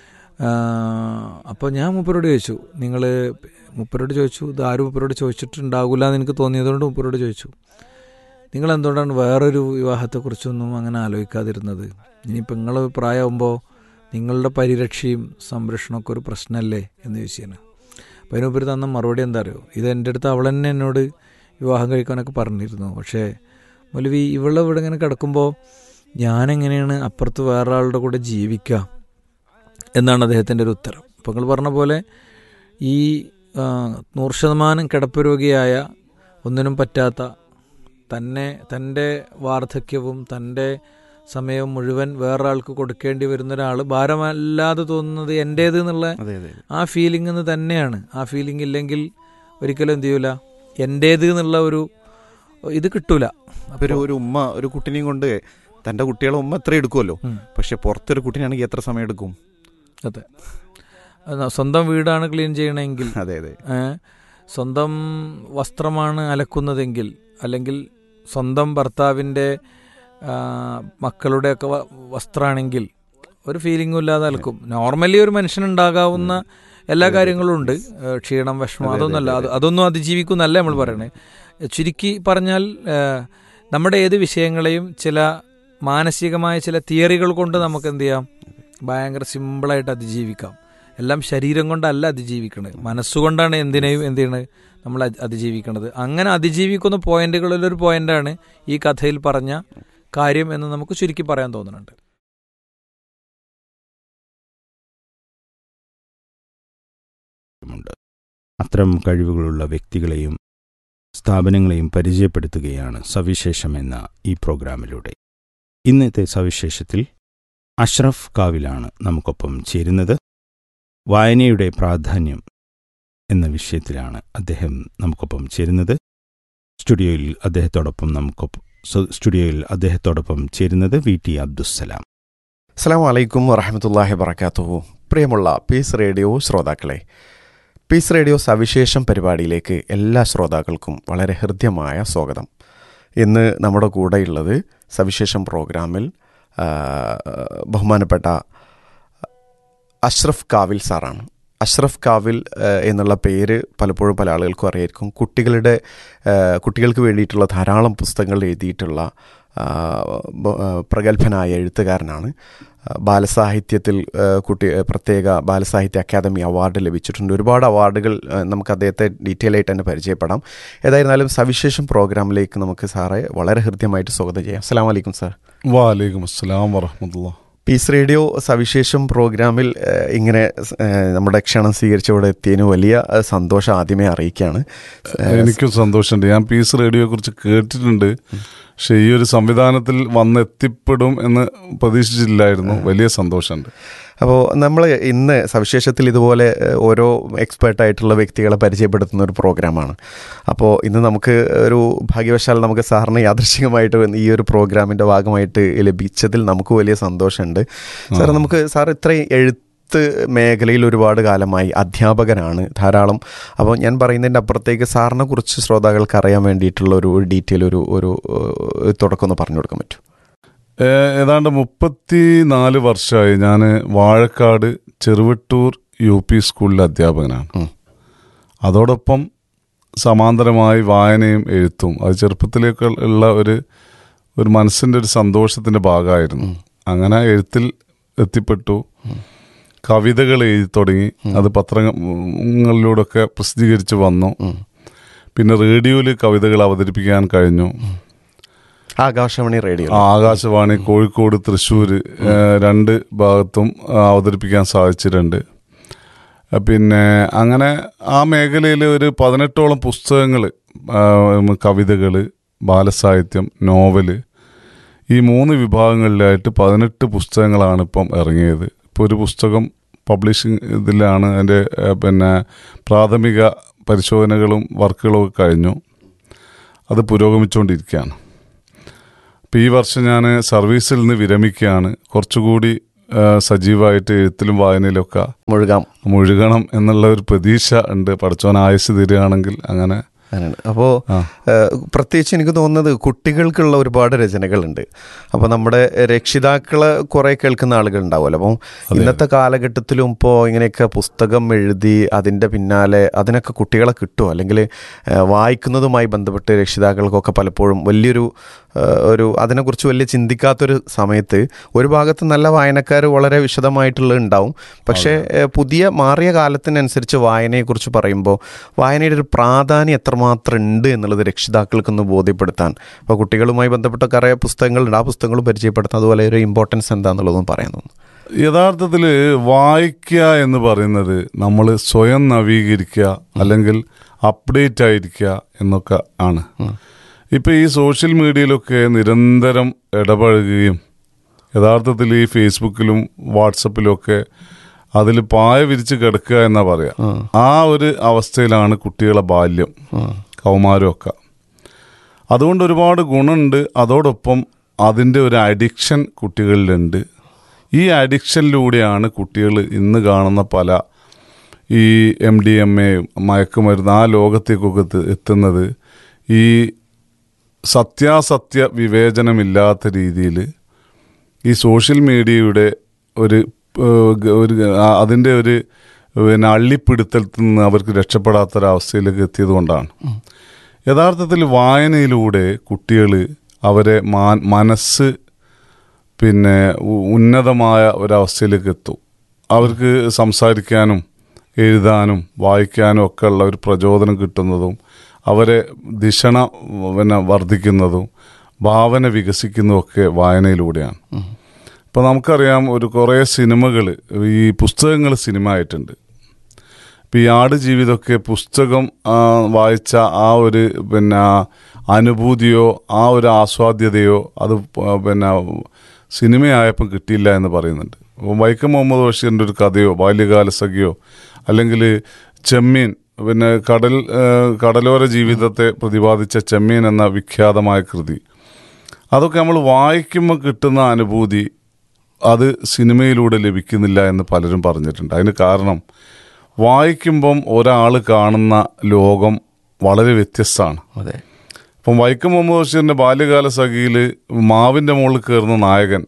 അപ്പോൾ ഞാൻ മുപ്പരോട് ചോദിച്ചു നിങ്ങൾ മുപ്പരോട് ചോദിച്ചു ഇത് ആരും മുപ്പരോട് ചോദിച്ചിട്ടുണ്ടാകില്ല എന്ന് എനിക്ക് തോന്നിയതുകൊണ്ട് മുപ്പരോട് ചോദിച്ചു നിങ്ങൾ എന്തുകൊണ്ടാണ് വേറൊരു വിവാഹത്തെക്കുറിച്ചൊന്നും അങ്ങനെ ആലോചിക്കാതിരുന്നത് ഇനിയിപ്പോൾ നിങ്ങൾ പ്രായമാകുമ്പോൾ നിങ്ങളുടെ പരിരക്ഷയും സംരക്ഷണമൊക്കെ ഒരു പ്രശ്നമല്ലേ എന്ന് ചോദിച്ചാണ് അപ്പോൾ അതിനുപരി തന്ന മറുപടി എന്താ അറിയോ ഇത് എൻ്റെ അടുത്ത് അവൾ തന്നെ എന്നോട് വിവാഹം കഴിക്കാനൊക്കെ പറഞ്ഞിരുന്നു പക്ഷേ മൊലവി ഇവളെ ഇവിടെ ഇങ്ങനെ കിടക്കുമ്പോൾ ഞാനെങ്ങനെയാണ് അപ്പുറത്ത് വേറെ ആളുടെ കൂടെ ജീവിക്കുക എന്നാണ് അദ്ദേഹത്തിൻ്റെ ഒരു ഉത്തരം അപ്പോൾ നിങ്ങൾ പറഞ്ഞ പോലെ ഈ ആ, നൂറ് ശതമാനം കിടപ്പുരോഗിയായ ഒന്നിനും പറ്റാത്ത തന്നെ തൻ്റെ വാർദ്ധക്യവും തൻ്റെ സമയവും മുഴുവൻ വേറൊരാൾക്ക് കൊടുക്കേണ്ടി വരുന്ന ഒരാൾ ഭാരമല്ലാതെ തോന്നുന്നത് എൻ്റേത് എന്നുള്ള അതെ അതെ ആ ഫീലിംഗ് എന്ന് തന്നെയാണ് ആ ഫീലിംഗ് ഇല്ലെങ്കിൽ ഒരിക്കലും എന്ത് ചെയ്യൂല എൻ്റേത് എന്നുള്ള ഒരു ഇത് കിട്ടൂല അപ്പൊ ഒരു ഒരു ഉമ്മ ഒരു കുട്ടിനെയും കൊണ്ട് തന്റെ കുട്ടികളെ ഉമ്മ എത്ര എടുക്കുമല്ലോ ഉം. പക്ഷെ പുറത്തൊരു കുട്ടീനാണെങ്കിൽ എത്ര സമയം എടുക്കും അതെ അത് സ്വന്തം വീടാണ് ക്ലീൻ ചെയ്യണമെങ്കിൽ അതെ അതെ ഏ, സ്വന്തം വസ്ത്രമാണ് അലക്കുന്നതെങ്കിൽ അല്ലെങ്കിൽ സ്വന്തം ഭർത്താവിൻ്റെ ആ, മക്കളുടെയൊക്കെ വ- വസ്ത്രമാണെങ്കിൽ ഒരു ഫീലിംഗും ഇല്ലാതെ അലക്കും നോർമലി ഒരു മനുഷ്യനുണ്ടാകാവുന്ന എല്ലാ കാര്യങ്ങളും ഉണ്ട് ഏ, ക്ഷീണം വിഷമം അതെ, അതെ, അതൊന്നല്ല അതെ. അത് അതൊന്നും അതിജീവിക്കുന്നല്ല നമ്മൾ പറയണേ ചുരുക്കി പറഞ്ഞാൽ ഏ, നമ്മുടെ ഏത് വിഷയങ്ങളെയും ചില മാനസികമായ ചില തിയറികൾ കൊണ്ട് നമുക്ക് എന്ത് ചെയ്യാം ഭയങ്കര സിമ്പിളായിട്ട് അതിജീവിക്കാം എല്ലാം ശരീരം കൊണ്ടല്ല അതിജീവിക്കണത് മനസ്സുകൊണ്ടാണ് എന്തിനേയും എന്ത് ചെയ്യണത് നമ്മൾ അതി- അതിജീവിക്കണത് അങ്ങനെ അതിജീവിക്കുന്ന പോയിന്റുകളിലൊരു പോയിന്റാണ് ഈ കഥയിൽ പറഞ്ഞ കാര്യം എന്ന് നമുക്ക് ചുരുക്കി പറയാൻ തോന്നുന്നുണ്ട് ഉണ്ട് അത്തരം കഴിവുകളുള്ള വ്യക്തികളെയും സ്ഥാപനങ്ങളെയും പരിചയപ്പെടുത്തുകയാണ് സവിശേഷം എന്ന ഈ പ്രോഗ്രാമിലൂടെ ഇന്നത്തെ സവിശേഷത്തിൽ അഷ്റഫ് കാവിലാണ് നമുക്കൊപ്പം ചേരുന്നത് വായനയുടെ പ്രാധാന്യം എന്ന വിഷയത്തിലാണ് അദ്ദേഹം നമുക്കൊപ്പം ചേരുന്നത് സ്റ്റുഡിയോയിൽ അദ്ദേഹത്തോടൊപ്പം നമുക്കൊപ്പം സ- സ്റ്റുഡിയോയിൽ അദ്ദേഹത്തോടൊപ്പം ചേരുന്നത് വി ടി അബ്ദുസ്സലാം അസ്സാം വലൈക്കും വറഹമത്തല്ലാഹി വബർക്കാത്തു പ്രിയമുള്ള പീസ് റേഡിയോ ശ്രോതാക്കളെ പീസ് റേഡിയോ സവിശേഷം പരിപാടിയിലേക്ക് എല്ലാ ശ്രോതാക്കൾക്കും വളരെ ഹൃദ്യമായ സ്വാഗതം ഇന്ന് നമ്മുടെ കൂടെയുള്ളത് സവിശേഷം പ്രോഗ്രാമിൽ ആ, ബഹുമാനപ്പെട്ട അഷ്റഫ് കാവിൽ സാറാണ് അഷ്റഫ് കാവിൽ ആ, എന്നുള്ള പേര് പലപ്പോഴും പല ആളുകൾക്കും അറിയായിരിക്കും കുട്ടികളുടെ ആ, കുട്ടികൾക്ക് വേണ്ടിയിട്ടുള്ള ധാരാളം പുസ്തകങ്ങൾ എഴുതിയിട്ടുള്ള ആ, ബ- ആ, പ്രഗത്ഭനായ എഴുത്തുകാരനാണ് ആ, ബാലസാഹിത്യത്തിൽ ആ, കുട്ടി പ്രത്യേക ബാലസാഹിത്യ അക്കാദമി അവാർഡ് ലഭിച്ചിട്ടുണ്ട് ഒരുപാട് അവാർഡുകൾ ആ, നമുക്ക് അദ്ദേഹത്തെ ഡീറ്റെയിൽ ആയിട്ട് തന്നെ പരിചയപ്പെടാം ഏതായിരുന്നാലും സവിശേഷം പ്രോഗ്രാമിലേക്ക് നമുക്ക് സാറെ വളരെ ഹൃദ്യമായിട്ട് സ്വാഗതം ചെയ്യാം അസ്സാം വലൈക്കും സാർ വാലൈക്കും അസ്സലാം വറഹമത്തുള്ള പീസ് റേഡിയോ സവിശേഷം പ്രോഗ്രാമിൽ ഏഹ്, ഇങ്ങനെ ഏഹ്, നമ്മുടെ ക്ഷണം സ്വീകരിച്ചവിടെ എത്തിയതിന് വലിയ ഏഹ്, സന്തോഷം ആദ്യമേ അറിയിക്കുകയാണ് ഏഹ്, എനിക്കും സന്തോഷമുണ്ട് ഞാൻ പീസ് റേഡിയോയെ കുറിച്ച് കേട്ടിട്ടുണ്ട് പക്ഷെ ഈ ഒരു സംവിധാനത്തിൽ വന്നെത്തിപ്പെടും എന്ന് പ്രതീക്ഷിച്ചില്ലായിരുന്നു വലിയ സന്തോഷമുണ്ട് അപ്പോൾ നമ്മൾ ഇന്ന് സവിശേഷത്തിൽ ഇതുപോലെ ഏഹ്, ഓരോ എക്സ്പേർട്ടായിട്ടുള്ള വ്യക്തികളെ പരിചയപ്പെടുത്തുന്ന ഒരു പ്രോഗ്രാമാണ് അപ്പോൾ ഇന്ന് നമുക്ക് ഒരു ഭാഗ്യവശാൽ നമുക്ക് സാറിന് യാദൃശികമായിട്ട് വന്ന് ഈ ഒരു പ്രോഗ്രാമിൻ്റെ ഭാഗമായിട്ട് ലഭിച്ചതിൽ നമുക്ക് വലിയ സന്തോഷമുണ്ട് സാർ ആ. നമുക്ക് സാർ ഇത്രയും എഴുത്ത് മേഖലയിൽ ഒരുപാട് കാലമായി അധ്യാപകനാണ് ധാരാളം അപ്പോൾ ഞാൻ പറയുന്നതിൻ്റെ അപ്പുറത്തേക്ക് സാറിനെ കുറിച്ച് ശ്രോതാക്കൾക്ക് അറിയാൻ വേണ്ടിയിട്ടുള്ള ഒരു ഡീറ്റെയിൽ ഒരു ഒരു ഏഹ്, തുടക്കം ഒന്ന് പറഞ്ഞു കൊടുക്കാൻ പറ്റും ഏ- ഏതാണ്ട് മുപ്പത്തി നാല് വർഷമായി ഞാൻ വാഴക്കാട് ചെറുവട്ടൂർ യു പി സ്കൂളിലെ അധ്യാപകനാണ് ഉം. അതോടൊപ്പം സമാന്തരമായി വായനയും എഴുത്തും അത് ചെറുപ്പത്തിലേക്ക് ഉള്ള ഒരു ഒരു മനസ്സിൻ്റെ ഒരു സന്തോഷത്തിൻ്റെ ഭാഗമായിരുന്നു അങ്ങനെ എഴുത്തിൽ എത്തിപ്പെട്ടു കവിതകൾ എഴുതി തുടങ്ങി അത് പത്രങ്ങളിലൂടെയൊക്കെ പ്രസിദ്ധീകരിച്ച് വന്നു ഉം. പിന്നെ റേഡിയോയിൽ കവിതകൾ അവതരിപ്പിക്കാൻ കഴിഞ്ഞു ആകാശവാണി റേഡിയോ ആ, ആകാശവാണി കോഴിക്കോട് തൃശ്ശൂർ രണ്ട് ഭാഗത്തും ആ, അവതരിപ്പിക്കാൻ സാധിച്ചിട്ടുണ്ട് ആ, പിന്നെ അങ്ങനെ ആ മേഖലയിൽ ഒരു പതിനെട്ടോളം പുസ്തകങ്ങൾ കവിതകൾ ബാലസാഹിത്യം നോവല് ഈ മൂന്ന് വിഭാഗങ്ങളിലായിട്ട് പതിനെട്ട് പുസ്തകങ്ങളാണ് ഇപ്പം ഇറങ്ങിയത് ഇപ്പോൾ ഒരു പുസ്തകം പബ്ലിഷിംഗ് ഇതിലാണ് അതിൻ്റെ പിന്നെ പ്രാഥമിക പരിശോധനകളും വർക്കുകളും ഒക്കെ കഴിഞ്ഞു അത് പുരോഗമിച്ചുകൊണ്ടിരിക്കുകയാണ് അപ്പോൾ ഈ വർഷം ഞാൻ സർവീസിൽ നിന്ന് വിരമിക്കുകയാണ് കുറച്ചുകൂടി ആ, സജീവമായിട്ട് എഴുത്തിലും വായനയിലൊക്കെ മുഴുകാം മുഴുകണം എന്നുള്ള ഒരു പ്രതീക്ഷ ഉണ്ട് പഠിച്ചവൻ ആയുസ് തരികയാണെങ്കിൽ അങ്ങനെ അങ്ങനെയാണ് അപ്പോൾ ആ. പ്രത്യേകിച്ച് എനിക്ക് തോന്നുന്നത് കുട്ടികൾക്കുള്ള ഒരുപാട് രചനകളുണ്ട് അപ്പോൾ നമ്മുടെ രക്ഷിതാക്കളെ കുറേ കേൾക്കുന്ന ആളുകൾ ഉണ്ടാവുമല്ലോ അപ്പം ഇന്നത്തെ കാലഘട്ടത്തിലും ഇപ്പോൾ ഇങ്ങനെയൊക്കെ പുസ്തകം എഴുതി അതിൻ്റെ പിന്നാലെ അതിനൊക്കെ കുട്ടികളെ കിട്ടുമോ അല്ലെങ്കിൽ ഏഹ്, വായിക്കുന്നതുമായി ബന്ധപ്പെട്ട് രക്ഷിതാക്കൾക്കൊക്കെ പലപ്പോഴും വലിയൊരു ഏഹ്, ഒരു അതിനെക്കുറിച്ച് വലിയ ചിന്തിക്കാത്തൊരു സമയത്ത് ഒരു ഭാഗത്ത് നല്ല വായനക്കാർ വളരെ വിശദമായിട്ടുള്ളത് ഉണ്ടാവും പക്ഷേ ഏഹ്, പുതിയ മാറിയ കാലത്തിനനുസരിച്ച് വായനയെക്കുറിച്ച് പറയുമ്പോൾ വായനയുടെ ഒരു പ്രാധാന്യം എത്രമാത്രം ഉണ്ട് എന്നുള്ളത് രക്ഷിതാക്കൾക്കൊന്ന് ബോധ്യപ്പെടുത്താൻ അപ്പോൾ കുട്ടികളുമായി ബന്ധപ്പെട്ട കുറേ പുസ്തകങ്ങളുണ്ട് ആ പുസ്തകങ്ങളും പരിചയപ്പെടുത്താൻ അതുപോലെ ഒരു ഇമ്പോർട്ടൻസ് എന്താണെന്നുള്ളതും പറയാൻ തോന്നുന്നു യഥാർത്ഥത്തിൽ വായിക്കുക എന്ന് പറയുന്നത് നമ്മൾ സ്വയം നവീകരിക്കുക അല്ലെങ്കിൽ അപ്ഡേറ്റ് ആയിരിക്കുക എന്നൊക്കെ ആണ് ഇപ്പം ഈ സോഷ്യൽ മീഡിയയിലൊക്കെ നിരന്തരം ഇടപഴകുകയും യഥാർത്ഥത്തിൽ ഈ ഫേസ്ബുക്കിലും വാട്സപ്പിലും ഒക്കെ അതിൽ പായ വിരിച്ച് കിടക്കുക എന്നാ പറയാ ആ ഒരു അവസ്ഥയിലാണ് കുട്ടികളെ ബാല്യം കൗമാരമൊക്കെ അതുകൊണ്ട് ഒരുപാട് ഗുണമുണ്ട് അതോടൊപ്പം അതിൻ്റെ ഒരു അഡിക്ഷൻ കുട്ടികളിലുണ്ട് ഈ അഡിക്ഷനിലൂടെയാണ് കുട്ടികൾ ഇന്ന് കാണുന്ന പല ഈ എം ഡി എം എ മയക്കുമരുന്ന് ആ ലോകത്തേക്കൊക്കെ എത്ത് എത്തുന്നത് ഈ സത്യാസത്യ വിവേചനമില്ലാത്ത രീതിയിൽ ഈ സോഷ്യൽ മീഡിയയുടെ ഒരു ഏഹ്, ഗ- ഒരു ആ- അതിൻ്റെ ഒരു പിന്നെ അള്ളിപ്പിടുത്തത്തിൽ നിന്ന് അവർക്ക് രക്ഷപ്പെടാത്തൊരവസ്ഥയിലേക്ക് എത്തിയത് കൊണ്ടാണ് യഥാർത്ഥത്തിൽ വായനയിലൂടെ കുട്ടികൾ അവരെ മാ- മനസ്സ് പിന്നെ ഉ- ഉന്നതമായ ഒരവസ്ഥയിലേക്ക് എത്തും അവർക്ക് സംസാരിക്കാനും എഴുതാനും വായിക്കാനും ഒക്കെ ഉള്ള ഒരു പ്രചോദനം കിട്ടുന്നതും അവരെ ദിഷണ പിന്നെ വർദ്ധിക്കുന്നതും ഭാവന വികസിക്കുന്നതും ഒക്കെ വായനയിലൂടെയാണ് ഇപ്പോൾ നമുക്കറിയാം ഒരു കുറേ സിനിമകൾ ഈ പുസ്തകങ്ങൾ സിനിമ ആയിട്ടുണ്ട് ഇപ്പം ഈ ആട് ജീവിതമൊക്കെ പുസ്തകം ആ, വായിച്ച ആ ഒരു പിന്നെ അനുഭൂതിയോ ആ ഒരു ആസ്വാദ്യതയോ അത് പ- പിന്നെ സിനിമയായപ്പം കിട്ടിയില്ല എന്ന് പറയുന്നുണ്ട് അപ്പം വൈക്കം മുഹമ്മദ് ബഷീറിൻ്റെ ഒരു കഥയോ ബാല്യകാല സഖിയോ അല്ലെങ്കിൽ ചെമ്മീൻ പിന്നെ കടൽ ആ, കടലോര ജീവിതത്തെ പ്രതിപാദിച്ച ചെമ്മീൻ എന്ന വിഖ്യാതമായ കൃതി അതൊക്കെ നമ്മൾ വായിക്കുമ്പോൾ കിട്ടുന്ന അനുഭൂതി അത് സിനിമയിലൂടെ ലഭിക്കുന്നില്ല എന്ന് പലരും പറഞ്ഞിട്ടുണ്ട് അതിന് കാരണം വായിക്കുമ്പം ഒരാൾ കാണുന്ന ലോകം വളരെ വ്യത്യസ്തമാണ് അതെ ഇപ്പം വൈക്കം മുഹമ്മദ് ബഷീറിന്റെ ബാല്യകാല സഖിയിൽ മാവിന്റെ മുകളിൽ കയറുന്ന നായകൻ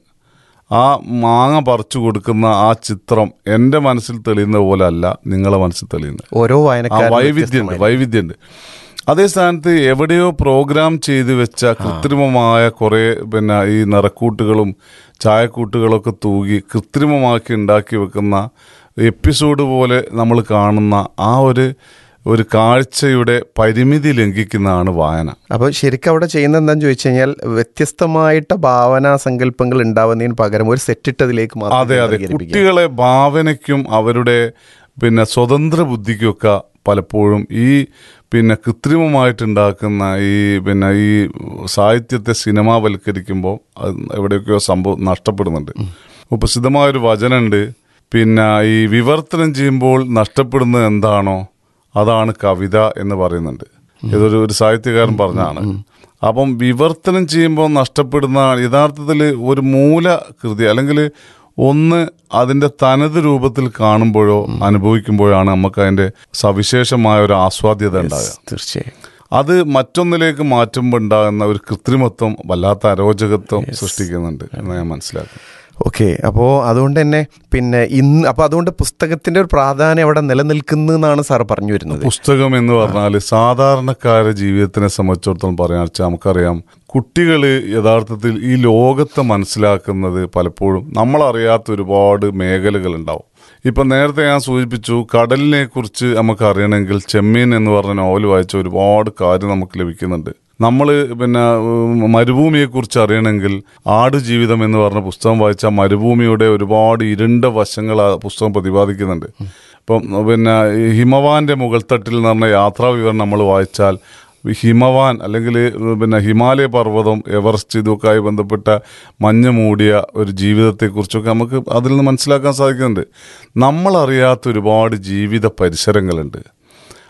ആ മാങ്ങ പറിച്ചു കൊടുക്കുന്ന ആ ചിത്രം എൻ്റെ മനസ്സിൽ തെളിയുന്ന പോലെ അല്ല നിങ്ങളെ മനസ്സിൽ തെളിയുന്നത് ഓരോ ആ വായനക്കാരും വൈവിധ്യമുണ്ട് വൈവിധ്യമുണ്ട് അതേ സ്ഥാനത്ത് എവിടെയോ പ്രോഗ്രാം ചെയ്തു വെച്ച കൃത്രിമമായ കുറെ പിന്നെ ഈ നിറക്കൂട്ടുകളും ചായക്കൂട്ടുകളൊക്കെ തൂകി കൃത്രിമമാക്കി ഉണ്ടാക്കി വെക്കുന്ന എപ്പിസോഡ് പോലെ നമ്മൾ കാണുന്ന ആ ഒരു ഒരു കാഴ്ചയുടെ പരിമിതി ലംഘിക്കുന്നതാണ് വായന അപ്പോൾ ശരിക്കും അവിടെ ചെയ്യുന്നത് എന്താണെന്ന് ചോദിച്ചു കഴിഞ്ഞാൽ വ്യത്യസ്തമായിട്ട് ഭാവനാ സങ്കല്പങ്ങൾ ഉണ്ടാവുന്നതിന് പകരം ഒരു സെറ്റിട്ടതിലേക്ക് മാത്രം അതെ അതെ കേന്ദ്രീകരിപ്പിക്കുക. കുട്ടികളെ ഭാവനയ്ക്കും അവരുടെ പിന്നെ സ്വതന്ത്ര ബുദ്ധിക്കൊക്കെ പലപ്പോഴും ഈ പിന്നെ കൃത്രിമമായിട്ടുണ്ടാക്കുന്ന ഈ പിന്നെ ഈ സാഹിത്യത്തെ സിനിമാവൽക്കരിക്കുമ്പോൾ അത് എവിടെയൊക്കെയോ സംഭവം നഷ്ടപ്പെടുന്നുണ്ട് ഇപ്പോൾ പ്രസിദ്ധമായൊരു വചനമുണ്ട് പിന്നെ ഈ വിവർത്തനം ചെയ്യുമ്പോൾ നഷ്ടപ്പെടുന്നത് എന്താണോ അതാണ് കവിത എന്ന് പറയുന്നുണ്ട് ഇതൊരു ഒരു സാഹിത്യകാരൻ പറഞ്ഞാണ് അപ്പം വിവർത്തനം ചെയ്യുമ്പോൾ നഷ്ടപ്പെടുന്ന യഥാർത്ഥത്തിൽ ഒരു മൂല കൃതി അല്ലെങ്കിൽ ഒന്ന് അതിന്റെ തനത് രൂപത്തിൽ കാണുമ്പോഴോ അനുഭവിക്കുമ്പോഴാണ് നമുക്ക് അതിന്റെ സവിശേഷമായ ഒരു ആസ്വാദ്യത ഉണ്ടാകുക തീർച്ചയായും അത് മറ്റൊന്നിലേക്ക് മാറ്റുമ്പോൾ ഉണ്ടാകുന്ന ഒരു കൃത്രിമത്വം വല്ലാത്ത അരോചകത്വം സൃഷ്ടിക്കുന്നുണ്ട് എന്ന് ഞാൻ മനസ്സിലാക്കുന്നു ഓക്കെ അപ്പോൾ അതുകൊണ്ട് തന്നെ പിന്നെ ഇന്ന് അപ്പോൾ അതുകൊണ്ട് പുസ്തകത്തിന്റെ ഒരു പ്രാധാന്യം അവിടെ നിലനിൽക്കുന്നു എന്നാണ് സാർ പറഞ്ഞു വരുന്നത് പുസ്തകം എന്ന് പറഞ്ഞാൽ സാധാരണക്കാരുടെ ജീവിതത്തിനെ സംബന്ധിച്ചിടത്തോളം പറയാൻ വെച്ചാൽ നമുക്കറിയാം കുട്ടികൾ യഥാർത്ഥത്തിൽ ഈ ലോകത്തെ മനസ്സിലാക്കുന്നത് പലപ്പോഴും നമ്മളറിയാത്ത ഒരുപാട് മേഖലകൾ ഉണ്ടാവും ഇപ്പം നേരത്തെ ഞാൻ സൂചിപ്പിച്ചു കടലിനെ കുറിച്ച് നമുക്ക് അറിയണമെങ്കിൽ ചെമ്മീൻ എന്ന് പറഞ്ഞ നോവൽ വായിച്ച ഒരുപാട് കാര്യം നമുക്ക് ലഭിക്കുന്നുണ്ട് നമ്മൾ പിന്നെ ഉം, മരുഭൂമിയെക്കുറിച്ച് അറിയണമെങ്കിൽ ആടുജീവിതം എന്ന് പറഞ്ഞ പുസ്തകം വായിച്ച മരുഭൂമിയുടെ ഒരുപാട് ഇരുണ്ട വശങ്ങൾ ആ പുസ്തകം പ്രതിപാദിക്കുന്നുണ്ട് ഇപ്പം പിന്നെ ഈ ഹിമവാന്റെ മുകൾത്തട്ടിൽ എന്ന് പറഞ്ഞ യാത്രാ വിവരണം നമ്മൾ വായിച്ചാൽ ഹിമവാൻ അല്ലെങ്കിൽ പിന്നെ ഹിമാലയ പർവ്വതം എവറസ്റ്റ് ഇതൊക്കെയായി ബന്ധപ്പെട്ട മഞ്ഞ് മൂടിയ ഒരു ജീവിതത്തെക്കുറിച്ചൊക്കെ നമുക്ക് അതിൽ നിന്ന് മനസ്സിലാക്കാൻ സാധിക്കുന്നുണ്ട് നമ്മളറിയാത്ത ഒരുപാട് ജീവിത പരിസരങ്ങളുണ്ട്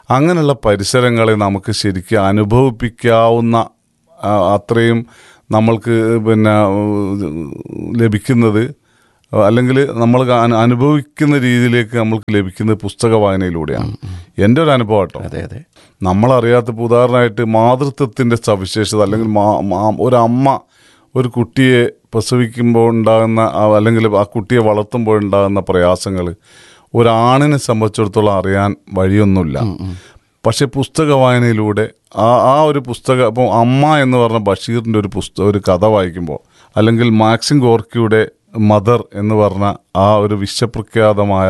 അങ്ങനെയുള്ള പരിസരങ്ങളെ നമുക്ക് ശരിക്കും അനുഭവിപ്പിക്കാവുന്ന ആ, അത്രയും നമ്മൾക്ക് പിന്നെ ഉം, ലഭിക്കുന്നത് അല്ലെങ്കിൽ നമ്മൾ അനു- അനുഭവിക്കുന്ന രീതിയിലേക്ക് നമ്മൾക്ക് ലഭിക്കുന്നത് പുസ്തക വായനയിലൂടെയാണ് എൻ്റെ ഒരു അനുഭവം കേട്ടോ അതെ അതെ നമ്മളറിയാത്ത ഇപ്പൊ ഉദാഹരണമായിട്ട് മാതൃത്വത്തിന്റെ സവിശേഷത അല്ലെങ്കിൽ മാ- മാ- ഒരു അമ്മ ഒരു കുട്ടിയെ പ്രസവിക്കുമ്പോൾ ഉണ്ടാകുന്ന ആ- അല്ലെങ്കിൽ ആ കുട്ടിയെ വളർത്തുമ്പോൾ ഉണ്ടാകുന്ന പ്രയാസങ്ങൾ ഒരാണിനെ സംബന്ധിച്ചിടത്തോളം അറിയാൻ വഴിയൊന്നുമില്ല പക്ഷെ പുസ്തക വായനയിലൂടെ ആ ആ ഒരു പുസ്തകം ഇപ്പോൾ അമ്മ എന്ന് പറഞ്ഞ ബഷീറിൻ്റെ ഒരു പുസ്തകം ഒരു കഥ വായിക്കുമ്പോൾ അല്ലെങ്കിൽ മാക്സിം ഗോർക്കിയുടെ മദർ എന്ന് പറഞ്ഞ ആ ഒരു വിശ്വപ്രഖ്യാതമായ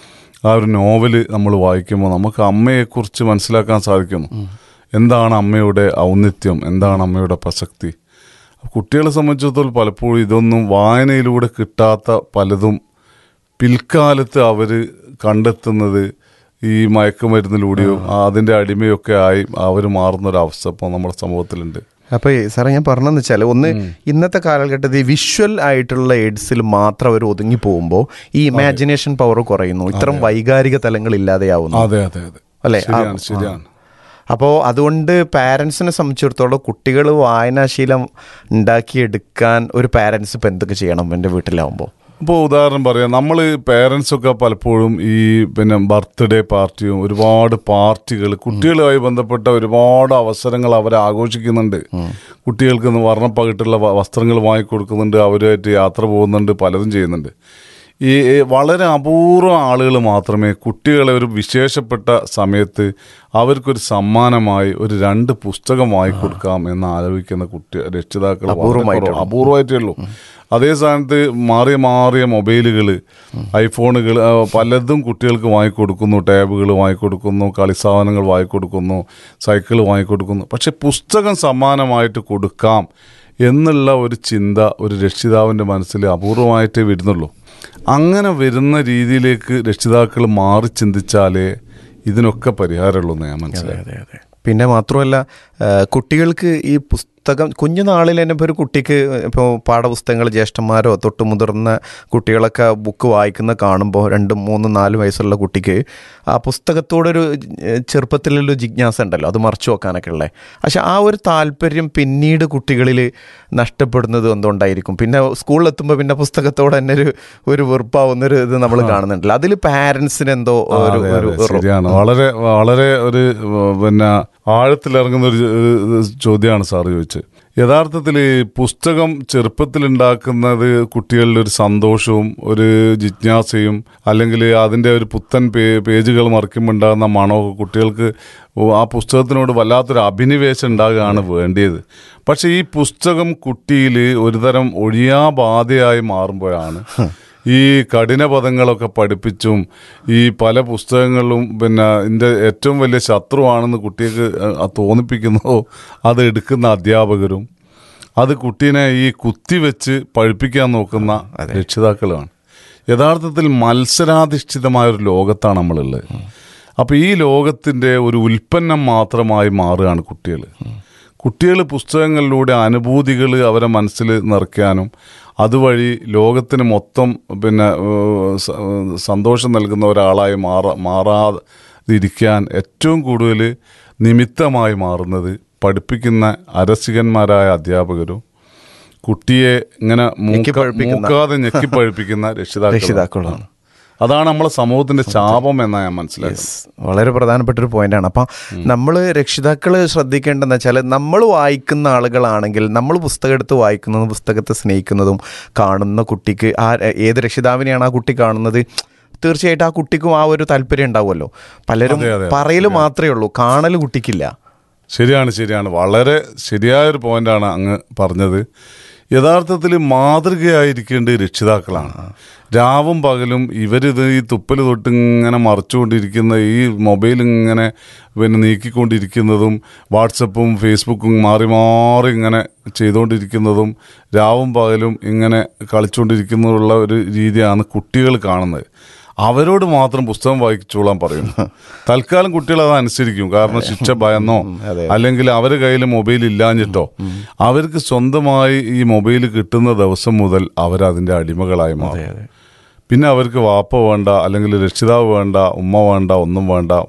ആ ഒരു നോവല് നമ്മൾ വായിക്കുമ്പോൾ നമുക്ക് അമ്മയെക്കുറിച്ച് മനസ്സിലാക്കാൻ സാധിക്കുന്നു എന്താണ് അമ്മയുടെ ഔന്നിത്യം എന്താണ് അമ്മയുടെ പ്രസക്തി കുട്ടികളെ സംബന്ധിച്ചിടത്തോളം പലപ്പോഴും ഇതൊന്നും വായനയിലൂടെ കിട്ടാത്ത പലതും പിൽക്കാലത്ത് അവർ കണ്ടെത്തുന്നത് ഈ മയക്കുമരുന്നിലൂടെയോ അതിൻ്റെ അടിമയൊക്കെ ആയി അവർ മാറുന്നൊരവസ്ഥ ഇപ്പോൾ നമ്മുടെ സമൂഹത്തിലുണ്ട് അപ്പൊ സാറേ ഞാൻ പറഞ്ഞതെന്ന് വെച്ചാൽ ഒന്ന് ഇന്നത്തെ കാലഘട്ടത്തിൽ വിഷ്വൽ ആയിട്ടുള്ള എയ്ഡ്സിൽ മാത്രം അവർ ഒതുങ്ങി പോകുമ്പോൾ ഈ ഇമാജിനേഷൻ പവർ കുറയുന്നു ഇത്തരം വൈകാരിക തലങ്ങൾ ഇല്ലാതെയാവുന്നു അതെ അതെ അതെ അല്ലേ ആ, ശരിയാണ് ശരിയാണ് അപ്പോൾ അതുകൊണ്ട് പാരൻസിനെ സംബന്ധിച്ചിടത്തോളം കുട്ടികൾ വായനാശീലം ഉണ്ടാക്കിയെടുക്കാൻ ഒരു പാരൻസ് ഇപ്പം എന്തൊക്കെ ചെയ്യണം എൻ്റെ വീട്ടിലാവുമ്പോൾ ഇപ്പോൾ ഉദാഹരണം പറയാം നമ്മൾ പേരൻസൊക്കെ പലപ്പോഴും ഈ പിന്നെ ബർത്ത്ഡേ പാർട്ടിയും ഒരുപാട് പാർട്ടികൾ കുട്ടികളുമായി ബന്ധപ്പെട്ട ഒരുപാട് അവസരങ്ങൾ അവർ ആഘോഷിക്കുന്നുണ്ട് കുട്ടികൾക്ക് ഇന്ന് വർണ്ണപ്പകിട്ടുള്ള വ- വസ്ത്രങ്ങൾ വാങ്ങിക്കൊടുക്കുന്നുണ്ട് അവരുമായിട്ട് യാത്ര പോകുന്നുണ്ട് പലതും ചെയ്യുന്നുണ്ട് ഈ ഈ വളരെ അപൂർവം ആളുകൾ മാത്രമേ കുട്ടികളെ ഒരു വിശേഷപ്പെട്ട സമയത്ത് അവർക്കൊരു സമ്മാനമായി ഒരു രണ്ട് പുസ്തകം വാങ്ങിക്കൊടുക്കാം എന്ന് ആലോചിക്കുന്ന കുട്ടി രക്ഷിതാക്കൾ വളരെ അപൂർവമായിട്ടേ കുറവ്. അപൂർവമായിട്ടേ ഉള്ളൂ അതേ സ്ഥാനത്ത് മാറിയ മാറിയ മൊബൈലുകൾ ഐഫോണുകൾ ആ, പലതും കുട്ടികൾക്ക് വാങ്ങിക്കൊടുക്കുന്നു ടാബുകൾ വാങ്ങിക്കൊടുക്കുന്നു കളിസാധനങ്ങൾ വാങ്ങിക്കൊടുക്കുന്നു സൈക്കിൾ വാങ്ങിക്കൊടുക്കുന്നു പക്ഷെ പുസ്തകം സമ്മാനമായിട്ട് കൊടുക്കാം എന്നുള്ള ഒരു ചിന്ത ഒരു രക്ഷിതാവിൻ്റെ മനസ്സിൽ അപൂർവമായിട്ടേ വരുന്നുള്ളൂ അങ്ങനെ വരുന്ന രീതിയിലേക്ക് രക്ഷിതാക്കൾ മാറി ചിന്തിച്ചാലേ ഇതിനൊക്കെ പരിഹാരമുള്ളൂ എന്ന് ഞാൻ മനസ്സിലായി പിന്നെ മാത്രമല്ല ആ, കുട്ടികൾക്ക് ഈ പുസ്തകം കുഞ്ഞുനാളിൽ തന്നെ ഇപ്പോൾ ഒരു കുട്ടിക്ക് ഇപ്പോൾ പാഠപുസ്തകങ്ങൾ ജ്യേഷ്ഠന്മാരോ തൊട്ട് മുതിർന്ന കുട്ടികളൊക്കെ ബുക്ക് വായിക്കുന്ന കാണുമ്പോൾ രണ്ടും മൂന്നും നാലും വയസ്സുള്ള കുട്ടിക്ക് ആ പുസ്തകത്തോടൊരു ഏഹ്, ചെറുപ്പത്തിലുള്ള ജിജ്ഞാസ ഉണ്ടല്ലോ അത് മറച്ചു വെക്കാനൊക്കെ ഉള്ളത് പക്ഷെ ആ ഒരു താല്പര്യം പിന്നീട് കുട്ടികളിൽ നഷ്ടപ്പെടുന്നത് എന്തുകൊണ്ടായിരിക്കും പിന്നെ സ്കൂളിലെത്തുമ്പോൾ പിന്നെ പുസ്തകത്തോട് തന്നെ ഒരു ഒരു വെറുപ്പാവുന്നൊരു ഇത് നമ്മൾ കാണുന്നുണ്ടല്ലോ അതിൽ പാരൻസിന് എന്തോ ആ, ഒരു അതെ, ഒരു അതെ, ശരിയാണ് വളരെ വളരെ ഒരു ഏഹ്, പിന്നെ ആഴത്തിലിറങ്ങുന്ന ഒരു ഏഹ്, ചോദ്യമാണ് സാറ് ചോദിച്ചത് യഥാർത്ഥത്തിൽ ഈ പുസ്തകം ചെറുപ്പത്തിലുണ്ടാക്കുന്നത് കുട്ടികളിൽ ഒരു സന്തോഷവും ഒരു ജിജ്ഞാസയും അല്ലെങ്കിൽ അതിൻ്റെ ഒരു പുത്തൻ പേ പേജുകൾ മറിക്കുമ്പോൾ ഉണ്ടാകുന്ന മണമൊക്കെ കുട്ടികൾക്ക് ഓ, ആ പുസ്തകത്തിനോട് വല്ലാത്തൊരു അഭിനിവേശം ഉണ്ടാകുകയാണ് വേണ്ടിയത് പക്ഷേ ഈ പുസ്തകം കുട്ടിയിൽ ഒരുതരം ഒഴിയാബാധയായി മാറുമ്പോഴാണ് ഈ കഠിന പദങ്ങളൊക്കെ പഠിപ്പിച്ചും ഈ പല പുസ്തകങ്ങളിലും പിന്നെ ഇതിൻ്റെ ഏറ്റവും വലിയ ശത്രുവാണെന്ന് കുട്ടിക്ക് അഹ് തോന്നിപ്പിക്കുന്നതോ അത് എടുക്കുന്ന അധ്യാപകരും അത് കുട്ടീനെ ഈ കുത്തിവെച്ച് പഴിപ്പിക്കാൻ നോക്കുന്ന രക്ഷിതാക്കളുമാണ് യഥാർത്ഥത്തിൽ മത്സരാധിഷ്ഠിതമായ ഒരു ലോകത്താണ് നമ്മളുള്ളത് അപ്പോൾ ഈ ലോകത്തിൻ്റെ ഒരു ഉൽപ്പന്നം മാത്രമായി മാറുകയാണ് കുട്ടികൾ കുട്ടികൾ പുസ്തകങ്ങളിലൂടെ അനുഭൂതികൾ അവരെ മനസ്സിൽ നിറയ്ക്കാനും അതുവഴി ലോകത്തിന് മൊത്തം പിന്നെ ഏഹ്, സ- ഏഹ്, സന്തോഷം നൽകുന്ന ഒരാളായി മാറാ മാറാതിരിക്കാൻ ഏറ്റവും കൂടുതൽ നിമിത്തമായി മാറുന്നത് പഠിപ്പിക്കുന്ന അരസികന്മാരായ അധ്യാപകരും കുട്ടിയെ ഇങ്ങനെ മൂക്ക- ഞെക്കിപ്പഴിപ്പിക്കുന്ന. മൂക്കാതെ ഞെക്കിപ്പഴിപ്പിക്കുന്ന രക്ഷിതാക്കൾ രക്ഷിതാക്കളാണ്. അതാണ് നമ്മളെ സമൂഹത്തിന്റെ ശാപം എന്നാ ഞാൻ മനസ്സിലാക്കുന്നത് വളരെ പ്രധാനപ്പെട്ട ഒരു പോയിന്റാണ് അപ്പം നമ്മൾ രക്ഷിതാക്കൾ ശ്രദ്ധിക്കേണ്ടതെന്ന് വെച്ചാൽ നമ്മൾ വായിക്കുന്ന ആളുകളാണെങ്കിൽ നമ്മൾ പുസ്തകം എടുത്ത് വായിക്കുന്നതും പുസ്തകത്തെ സ്നേഹിക്കുന്നതും കാണുന്ന കുട്ടിക്ക് ആ ഏത് രക്ഷിതാവിനെയാണ് ആ കുട്ടി കാണുന്നത് തീർച്ചയായിട്ടും ആ കുട്ടിക്കും ആ ഒരു താല്പര്യം ഉണ്ടാവുമല്ലോ പലരും അതെ, അതെ, പറയൽ മാത്രമേ ഉള്ളൂ കാണൽ കുട്ടിക്കില്ല ശരിയാണ് ശരിയാണ് വളരെ ശരിയായൊരു പോയിന്റാണ് അങ്ങ് പറഞ്ഞത് യഥാർത്ഥത്തിൽ മാതൃകയായിരിക്കേണ്ടത് രക്ഷിതാക്കളാണ് രാവും പകലും ഇവരിത് ഈ തുപ്പൽ തൊട്ട് ഇങ്ങനെ മറച്ചുകൊണ്ടിരിക്കുന്ന ഈ മൊബൈൽ ഇങ്ങനെ പിന്നെ നീക്കിക്കൊണ്ടിരിക്കുന്നതും വാട്സപ്പും ഫേസ്ബുക്കും മാറി മാറി ഇങ്ങനെ ചെയ്തുകൊണ്ടിരിക്കുന്നതും രാവും പകലും ഇങ്ങനെ കളിച്ചുകൊണ്ടിരിക്കുന്നതുള്ള ഒരു രീതിയാണ് കുട്ടികൾ കാണുന്നത് അവരോട് മാത്രം പുസ്തകം വായിച്ചോളാൻ പറയും തൽക്കാലം കുട്ടികൾ അത് അനുസരിക്കും കാരണം ശിക്ഷ ഭയന്നോ അല്ലെങ്കിൽ അവരുടെ കയ്യിൽ മൊബൈൽ ഇല്ലാഞ്ഞിട്ടോ അവർക്ക് സ്വന്തമായി ഈ മൊബൈൽ കിട്ടുന്ന ദിവസം മുതൽ അവരതിന്റെ അടിമകളായി മാറും പിന്നെ അവർക്ക് വാപ്പ വേണ്ട അല്ലെങ്കിൽ രക്ഷിതാവ് വേണ്ട ഉമ്മ വേണ്ട ഒന്നും വേണ്ട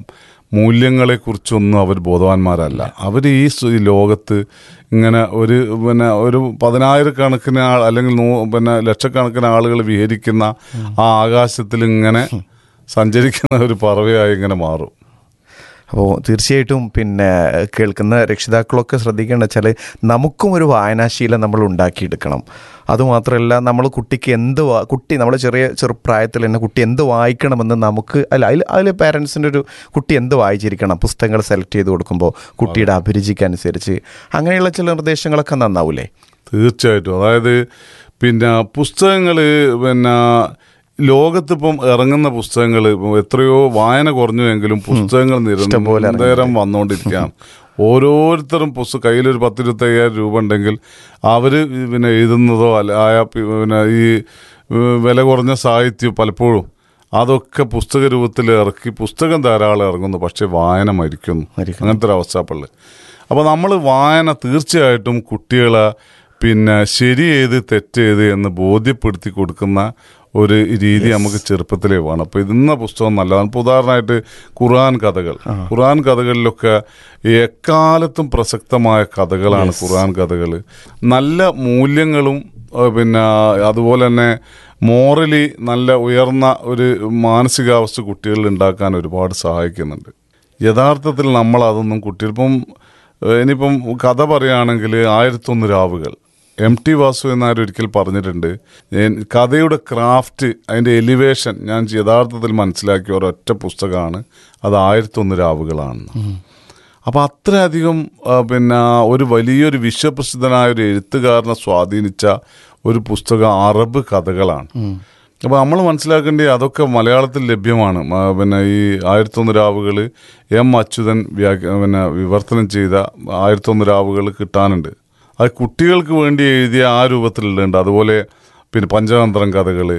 മൂല്യങ്ങളെക്കുറിച്ചൊന്നും അവർ ബോധവാന്മാരല്ല അവർ ഈ സു- ഈ ലോകത്ത് ഇങ്ങനെ ഒരു പിന്നെ ഒരു പതിനായിരക്കണക്കിന് ആൾ അല്ലെങ്കിൽ നൂ- പിന്നെ ലക്ഷക്കണക്കിന് ആളുകൾ വിഹരിക്കുന്ന ആ ആകാശത്തിൽ ഇങ്ങനെ സഞ്ചരിക്കുന്ന ഒരു പറവയായി ഇങ്ങനെ മാറും അപ്പോൾ തീർച്ചയായിട്ടും പിന്നെ കേൾക്കുന്ന രക്ഷിതാക്കളൊക്കെ ശ്രദ്ധിക്കേണ്ട വെച്ചാൽ നമുക്കും ഒരു വായനാശീലം നമ്മൾ ഉണ്ടാക്കിയെടുക്കണം അതുമാത്രമല്ല നമ്മൾ കുട്ടിക്ക് എന്ത് വാ- കുട്ടി നമ്മൾ ചെറിയ ചെറുപ്രായത്തിൽ തന്നെ കുട്ടി എന്ത് വായിക്കണമെന്ന് നമുക്ക് അല്ല അതിൽ അതിൽ പാരൻസിൻ്റെ ഒരു കുട്ടി എന്ത് വായിച്ചിരിക്കണം പുസ്തകങ്ങൾ സെലക്ട് ചെയ്ത് കൊടുക്കുമ്പോൾ കുട്ടിയുടെ അഭിരുചിക്ക് അനുസരിച്ച് അങ്ങനെയുള്ള ചില നിർദ്ദേശങ്ങളൊക്കെ നന്നാവൂലേ തീർച്ചയായിട്ടും അതായത് പിന്നെ പുസ്തകങ്ങൾ പിന്നെ ലോകത്തിപ്പം ഇറങ്ങുന്ന പുസ്തകങ്ങൾ എത്രയോ വായന കുറഞ്ഞുവെങ്കിലും പുസ്തകങ്ങൾ ഇഷ്ടംപോലെ നിരന്തരം വന്നുകൊണ്ടിരിക്കുകയാണ് ഓരോരുത്തരും പുസ്തകം കയ്യിലൊരു പത്തിരുപത്തയ്യായിരം രൂപ ഉണ്ടെങ്കിൽ അവർ പിന്നെ എഴുതുന്നതോ അല്ല ആയ പി- പിന്നെ ഈ ഏഹ്, വില കുറഞ്ഞ സാഹിത്യം പലപ്പോഴും അതൊക്കെ പുസ്തക രൂപത്തിൽ ഇറക്കി പുസ്തകം ധാരാളം ഇറങ്ങുന്നു പക്ഷേ വായന മരിക്കുന്നു അങ്ങനത്തെ ഒരു അവസ്ഥപ്പുള്ളത് അപ്പോൾ നമ്മൾ വായന തീർച്ചയായിട്ടും കുട്ടികളെ പിന്നെ ശരി ഏത് തെറ്റ് ഏത് എന്ന് ബോധ്യപ്പെടുത്തി കൊടുക്കുന്ന ഒരു രീതി നമുക്ക് ചെറുപ്പത്തിലേ വേണം അപ്പോൾ ഇന്ന പുസ്തകം നല്ലതാണ് ഇപ്പോൾ ഉദാഹരണമായിട്ട് ഖുർആൻ കഥകൾ ഖുർആൻ കഥകളിലൊക്കെ എക്കാലത്തും പ്രസക്തമായ കഥകളാണ് ഖുർആൻ കഥകൾ നല്ല മൂല്യങ്ങളും ഏഹ് പിന്നെ അതുപോലെ തന്നെ മോറലി നല്ല ഉയർന്ന ഒരു മാനസികാവസ്ഥ കുട്ടികളിൽ ഉണ്ടാക്കാൻ ഒരുപാട് സഹായിക്കുന്നുണ്ട് യഥാർത്ഥത്തിൽ നമ്മൾ അതൊന്നും കുട്ടികൾ ഇപ്പം ഏഹ് ഇനിയിപ്പം കഥ പറയുകയാണെങ്കിൽ ആയിരത്തൊന്ന് രാവുകൾ എം ടി വാസു എന്നാരും ഒരിക്കൽ പറഞ്ഞിട്ടുണ്ട് ഏഹ് കഥയുടെ ക്രാഫ്റ്റ് അതിൻ്റെ എലിവേഷൻ ഞാൻ യഥാർത്ഥത്തിൽ മനസ്സിലാക്കിയ ഒരൊറ്റ പുസ്തകമാണ് അത് ആയിരത്തൊന്ന് രാവുകളാണെന്ന് അപ്പോൾ അത്രയധികം ആ, പിന്നെ ഒരു വലിയൊരു വിശ്വപ്രസിദ്ധനായ ഒരു എഴുത്തുകാരനെ സ്വാധീനിച്ച ഒരു പുസ്തകം അറബ് കഥകളാണ് അപ്പോൾ നമ്മൾ മനസ്സിലാക്കേണ്ടത് അതൊക്കെ മലയാളത്തിൽ ലഭ്യമാണ് മ, പിന്നെ ഈ ആയിരത്തൊന്ന് രാവുകൾ എം അച്യുതൻ വ്യാഖ്യ പിന്നെ വിവർത്തനം ചെയ്ത ആയിരത്തൊന്ന് രാവുകൾ കിട്ടാനുണ്ട് അത് കുട്ടികൾക്ക് വേണ്ടി എഴുതിയ ആ രൂപത്തിലുണ്ട് അതുപോലെ പിന്നെ പഞ്ചതന്ത്രം കഥകൾ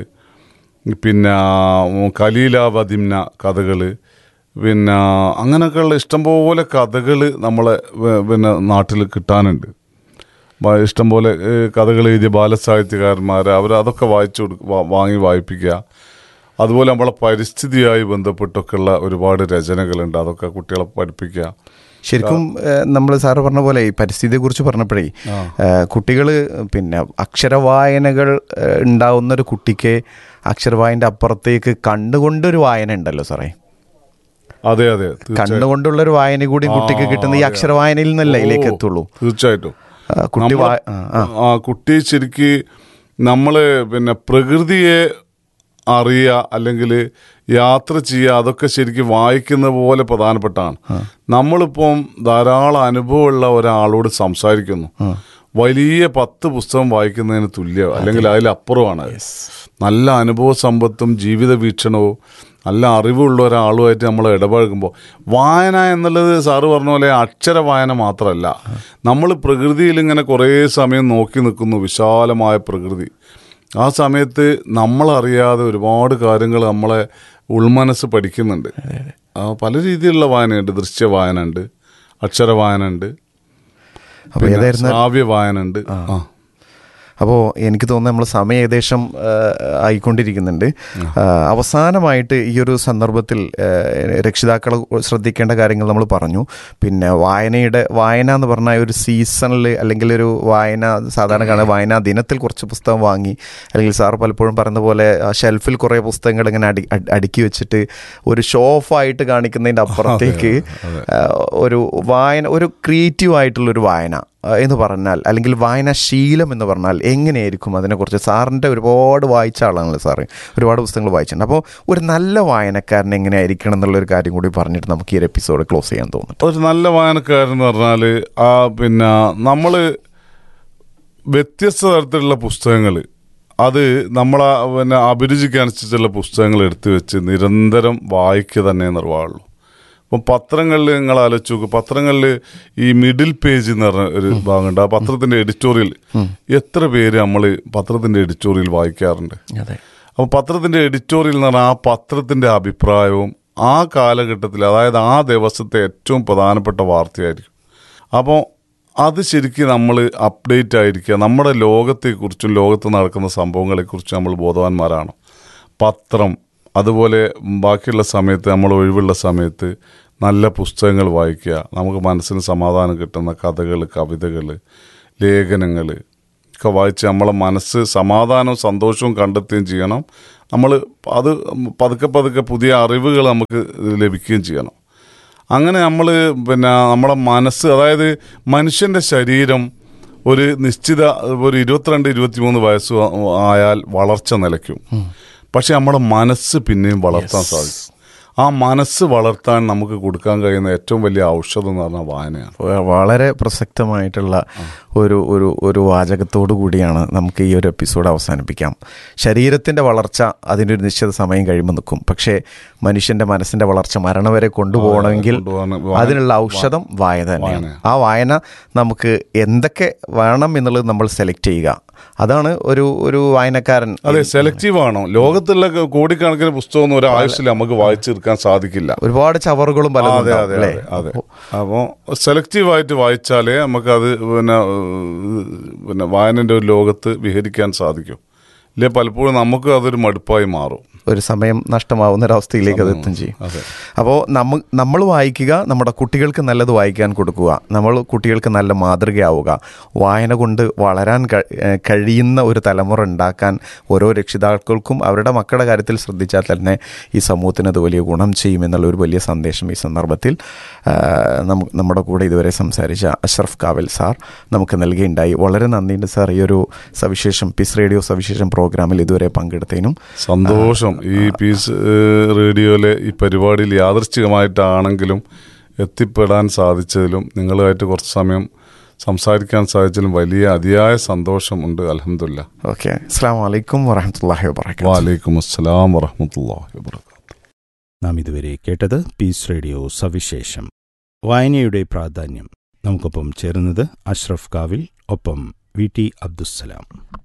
പിന്നെ കലീലാവതിംന കഥകൾ പിന്നെ അങ്ങനെയൊക്കെയുള്ള ഇഷ്ടംപോലെ കഥകൾ നമ്മളെ വ- പിന്നെ നാട്ടിൽ കിട്ടാനുണ്ട് ബ- ഇഷ്ടംപോലെ കഥകൾ എഴുതിയ ബാലസാഹിത്യകാരന്മാർ അവർ അതൊക്കെ വായിച്ചു കൊടുക്ക വാ- വാങ്ങി വായിപ്പിക്കുക അതുപോലെ നമ്മളെ പരിസ്ഥിതിയായി ബന്ധപ്പെട്ടൊക്കെയുള്ള ഒരുപാട് രചനകളുണ്ട് അതൊക്കെ കുട്ടികളെ പഠിപ്പിക്കുക ശരിക്കും നമ്മൾ സാറ് പറഞ്ഞ പോലെ ഈ പരിസ്ഥിതിയെ കുറിച്ച് പറഞ്ഞപ്പോഴേ കുട്ടികൾ പിന്നെ അക്ഷരവായനകൾ ഏഹ്, ഉണ്ടാവുന്ന ഒരു കുട്ടിക്ക് അക്ഷരവായൻ്റെ അപ്പുറത്തേക്ക് കണ്ടുകൊണ്ടൊരു വായന ഉണ്ടല്ലോ സാറേ അതെ അതെ തീർച്ചയായും. കണ്ണുകൊണ്ടുള്ള ഒരു വായന കൂടി കുട്ടിക്ക് ആ, കിട്ടുന്ന ഈ അതെ. അക്ഷരവായനയിൽ നിന്നല്ല ഇതിലേക്ക് ഓ, എത്തുള്ളൂ തീർച്ചയായിട്ടും ആ, കുട്ടി നമ്മള് വാ- ആ, ആ. ആ കുട്ടി ശരിക്ക് നമ്മള് പിന്നെ പ്രകൃതിയെ അറിയുക അല്ലെങ്കിൽ യാത്ര ചെയ്യുക അതൊക്കെ ശരിക്കും വായിക്കുന്ന പോലെ പ്രധാനപ്പെട്ടാണ് നമ്മളിപ്പം ധാരാളം അനുഭവമുള്ള ഒരാളോട് സംസാരിക്കുന്നു വലിയ പത്ത് പുസ്തകം വായിക്കുന്നതിന് തുല്യം അല്ലെങ്കിൽ അതിലപ്പുറമാണ് അത്. നല്ല അനുഭവ സമ്പത്തും ജീവിത വീക്ഷണവും നല്ല അറിവുള്ള ഒരാളുമായിട്ട് നമ്മൾ ഇടപഴകുമ്പോൾ വായന എന്നുള്ളത് സാറ് പറഞ്ഞ പോലെ അക്ഷര വായന മാത്രമല്ല നമ്മൾ പ്രകൃതിയിൽ ഇങ്ങനെ കുറേ സമയം നോക്കി നിൽക്കുന്നു വിശാലമായ പ്രകൃതി ആ സമയത്ത് നമ്മളറിയാതെ ഒരുപാട് കാര്യങ്ങൾ നമ്മളെ ഉൾമനസ് പഠിക്കുന്നുണ്ട് ആ, പല രീതിയിലുള്ള വായനയുണ്ട് ദൃശ്യ വായന ഉണ്ട് അക്ഷര വായന ഉണ്ട് അപ്പോൾ പിന്നെ ഏതായിരുന്നു ശ്രാവ്യ വായന ഉണ്ട് ആ അപ്പോൾ എനിക്ക് തോന്നുന്നു നമ്മൾ സമയം ഏകദേശം ആ, ആയിക്കൊണ്ടിരിക്കുന്നുണ്ട് ആ, അവസാനമായിട്ട് ഈ ഒരു സന്ദർഭത്തിൽ ആ, രക്ഷിതാക്കൾ ശ്രദ്ധിക്കേണ്ട കാര്യങ്ങൾ നമ്മൾ പറഞ്ഞു പിന്നെ വായനയുടെ വായന എന്ന് പറഞ്ഞാൽ ഒരു സീസണിൽ അല്ലെങ്കിൽ ഒരു വായന സാധാരണ കാണുന്ന വായനാ ദിനത്തിൽ കുറച്ച് പുസ്തകം വാങ്ങി അല്ലെങ്കിൽ സാർ പലപ്പോഴും പറയുന്ന പോലെ ആ ഷെൽഫിൽ കുറേ പുസ്തകങ്ങൾ ഇങ്ങനെ അടി അടി- അടുക്കി വെച്ചിട്ട് ഒരു ഷോ ഓഫ് ആയിട്ട് കാണിക്കുന്നതിൻ്റെ അപ്പുറത്തേക്ക് ആ, ഒരു വായന ഒരു ക്രിയേറ്റീവ് ആയിട്ടുള്ളൊരു വായന ആ, എന്ന് പറഞ്ഞാൽ അല്ലെങ്കിൽ വായനാശീലം എന്ന് പറഞ്ഞാൽ എങ്ങനെയായിരിക്കും അതിനെക്കുറിച്ച് സാറിൻ്റെ ഒരുപാട് വായിച്ച ആളാണല്ലോ സാറ് ഒരുപാട് പുസ്തകങ്ങൾ വായിച്ചിട്ടുണ്ട് അപ്പോൾ ഒരു നല്ല വായനക്കാരൻ എങ്ങനെയായിരിക്കണം എന്നുള്ളൊരു കാര്യം കൂടി പറഞ്ഞിട്ട് നമുക്ക് ഈ ഒരു എപ്പിസോഡ് ക്ലോസ് ചെയ്യാൻ തോന്നുന്നു ഒരു നല്ല വായനക്കാരൻ എന്ന് പറഞ്ഞാൽ ആ പിന്നെ നമ്മൾ വ്യത്യസ്ത തരത്തിലുള്ള പുസ്തകങ്ങൾ അത് നമ്മളെ പിന്നെ അഭിരുചിക്ക് അനുസരിച്ചുള്ള പുസ്തകങ്ങൾ എടുത്തു വെച്ച് നിരന്തരം വായിക്കുക തന്നെ നിർവാഹമുള്ളൂ ഇപ്പം പത്രങ്ങളിൽ നിങ്ങൾ ആലോചിച്ച് നോക്ക് പത്രങ്ങളിൽ ഈ മിഡിൽ പേജ് എന്ന് പറഞ്ഞ ഒരു ഭാഗമുണ്ട് ആ പത്രത്തിന്റെ എഡിറ്റോറിയൽ എത്ര പേര് നമ്മൾ പത്രത്തിന്റെ എഡിറ്റോറിയൽ വായിക്കാറുണ്ട് അതെ അപ്പോൾ പത്രത്തിന്റെ എഡിറ്റോറിയൽ എന്ന് പറഞ്ഞാൽ ആ പത്രത്തിന്റെ അഭിപ്രായവും ആ കാലഘട്ടത്തിൽ അതായത് ആ ദിവസത്തെ ഏറ്റവും പ്രധാനപ്പെട്ട വാർത്തയായിരിക്കും അപ്പോൾ അത് ശരിക്കും നമ്മൾ അപ്ഡേറ്റ് ആയിരിക്കുക നമ്മുടെ ലോകത്തെക്കുറിച്ചും ലോകത്ത് നടക്കുന്ന സംഭവങ്ങളെക്കുറിച്ചും നമ്മൾ ബോധവാന്മാരാണ് പത്രം അതുപോലെ ബാക്കിയുള്ള സമയത്ത് നമ്മൾ ഒഴിവുള്ള സമയത്ത് നല്ല പുസ്തകങ്ങൾ വായിക്കുക നമുക്ക് മനസ്സിന് സമാധാനം കിട്ടുന്ന കഥകൾ കവിതകൾ ലേഖനങ്ങൾ ഒക്കെ വായിച്ച് നമ്മളെ മനസ്സ് സമാധാനവും സന്തോഷവും കണ്ടെത്തുകയും ചെയ്യണം നമ്മൾ അത് പതുക്കെ പതുക്കെ പുതിയ അറിവുകൾ നമുക്ക് ലഭിക്കുകയും ചെയ്യണം അങ്ങനെ നമ്മൾ പിന്നെ നമ്മുടെ മനസ്സ് അതായത് മനുഷ്യൻ്റെ ശരീരം ഒരു നിശ്ചിത ഒരു ഇരുപത്തിരണ്ട് ഇരുപത്തിമൂന്ന് വയസ്സ് ആയാൽ വളർച്ച നിലയ്ക്കും പക്ഷെ നമ്മുടെ മനസ്സ് പിന്നെയും വളർത്താൻ സാധിക്കും ആ മനസ്സ് വളർത്താൻ നമുക്ക് കൊടുക്കാൻ കഴിയുന്ന ഏറ്റവും വലിയ ഔഷധം എന്ന് പറഞ്ഞാൽ വായനയാണ് വ- വളരെ പ്രസക്തമായിട്ടുള്ള ഒരു ഒരു ഒരു വാചകത്തോടു കൂടിയാണ് നമുക്ക് ഈ ഒരു എപ്പിസോഡ് അവസാനിപ്പിക്കാം ശരീരത്തിൻ്റെ വളർച്ച അതിൻ്റെ ഒരു നിശ്ചിത സമയം കഴിയുമ്പോൾ നിൽക്കും പക്ഷേ മനുഷ്യൻ്റെ മനസ്സിൻ്റെ വളർച്ച മരണം വരെ കൊണ്ടുപോകണമെങ്കിൽ കൊണ്ടുപോകാൻ- വായന- അതിനുള്ള ഔഷധം വായന തന്നെയാണ് വായന. ആ വായന നമുക്ക് എന്തൊക്കെ വേണം എന്നുള്ളത് നമ്മൾ സെലക്ട് ചെയ്യുക അതാണ് ഒരു ഒരു വായനക്കാരൻ അതെ സെലക്റ്റീവ് ആണോ ലോകത്തുള്ള കോടിക്കണക്കിന് പുസ്തകമൊന്നും ഒരു ആയുസ്സിൽ നമുക്ക് വായിച്ചു തീർക്കാൻ സാധിക്കില്ല ഒരുപാട് ചവറുകളും പലതും അതെ ഉണ്ടാവും, അതെ അല്ലേ? അതെ അതെ അപ്പോൾ സെലക്റ്റീവായിട്ട് വായിച്ചാലേ നമുക്കത് പിന്നെ ഏഹ്, പിന്നെ വായനൻ്റെ ഒരു ലോകത്ത് വിഹരിക്കാൻ സാധിക്കും ഇല്ലേ പലപ്പോഴും നമുക്ക് അതൊരു മടുപ്പായി മാറും ഒരു സമയം നഷ്ടമാവുന്ന ഒരവസ്ഥയിലേക്ക് അത് എത്തും ചെയ്യും അതെ അപ്പോൾ നമ്മ നമ്മൾ വായിക്കുക നമ്മുടെ കുട്ടികൾക്ക് നല്ലത് വായിക്കാൻ കൊടുക്കുക നമ്മൾ കുട്ടികൾക്ക് നല്ല മാതൃകയാവുക വായന കൊണ്ട് വളരാൻ കഴി- ഏഹ് കഴിയുന്ന ഒരു തലമുറ ഉണ്ടാക്കാൻ ഓരോ രക്ഷിതാക്കൾക്കും അവരുടെ മക്കളുടെ കാര്യത്തിൽ ശ്രദ്ധിച്ചാൽ തന്നെ ഈ സമൂഹത്തിന് അത് വലിയ ഗുണം ചെയ്യുമെന്നുള്ള ഒരു വലിയ സന്ദേശം ഈ സന്ദർഭത്തിൽ ആഹ്, നമു- നമ്മുടെ കൂടെ ഇതുവരെ സംസാരിച്ച അഷ്റഫ് കാവൽ സാർ നമുക്ക് നൽകുകയുണ്ടായി വളരെ നന്ദിയുണ്ട് സാർ ഈ ഒരു സവിശേഷം പിസ് റേഡിയോ സവിശേഷം പ്രോഗ്രാമിൽ ഇതുവരെ പങ്കെടുത്തതിനും സന്തോഷം ഈ പീസ് ഏഹ്, റേഡിയോയിലെ ഈ പരിപാടിയിൽ യാദൃശ്ചികമായിട്ടാണെങ്കിലും എത്തിപ്പെടാൻ സാധിച്ചതിലും നിങ്ങളുമായിട്ട് കുറച്ച് സമയം സംസാരിക്കാൻ സാധിച്ചതിലും വലിയ അതിയായ സന്തോഷമുണ്ട് അലഹമില്ല ഓക്കെ അസ്സാം വലൈക്കും വറഹമത്തല്ലാഹി വാബർക്കാത്തു വാലൈക്കും അസ്സലാം വറഹമത്തല്ലാഹി വാബർക്കാത്തു നാം ഇതുവരെ കേട്ടത് പീസ് റേഡിയോ സവിശേഷം വായനയുടെ പ്രാധാന്യം നമുക്കൊപ്പം ചേരുന്നത് അഷ്റഫ് കാവിൽ ഒപ്പം വി ടി അബ്ദുസ്സലാം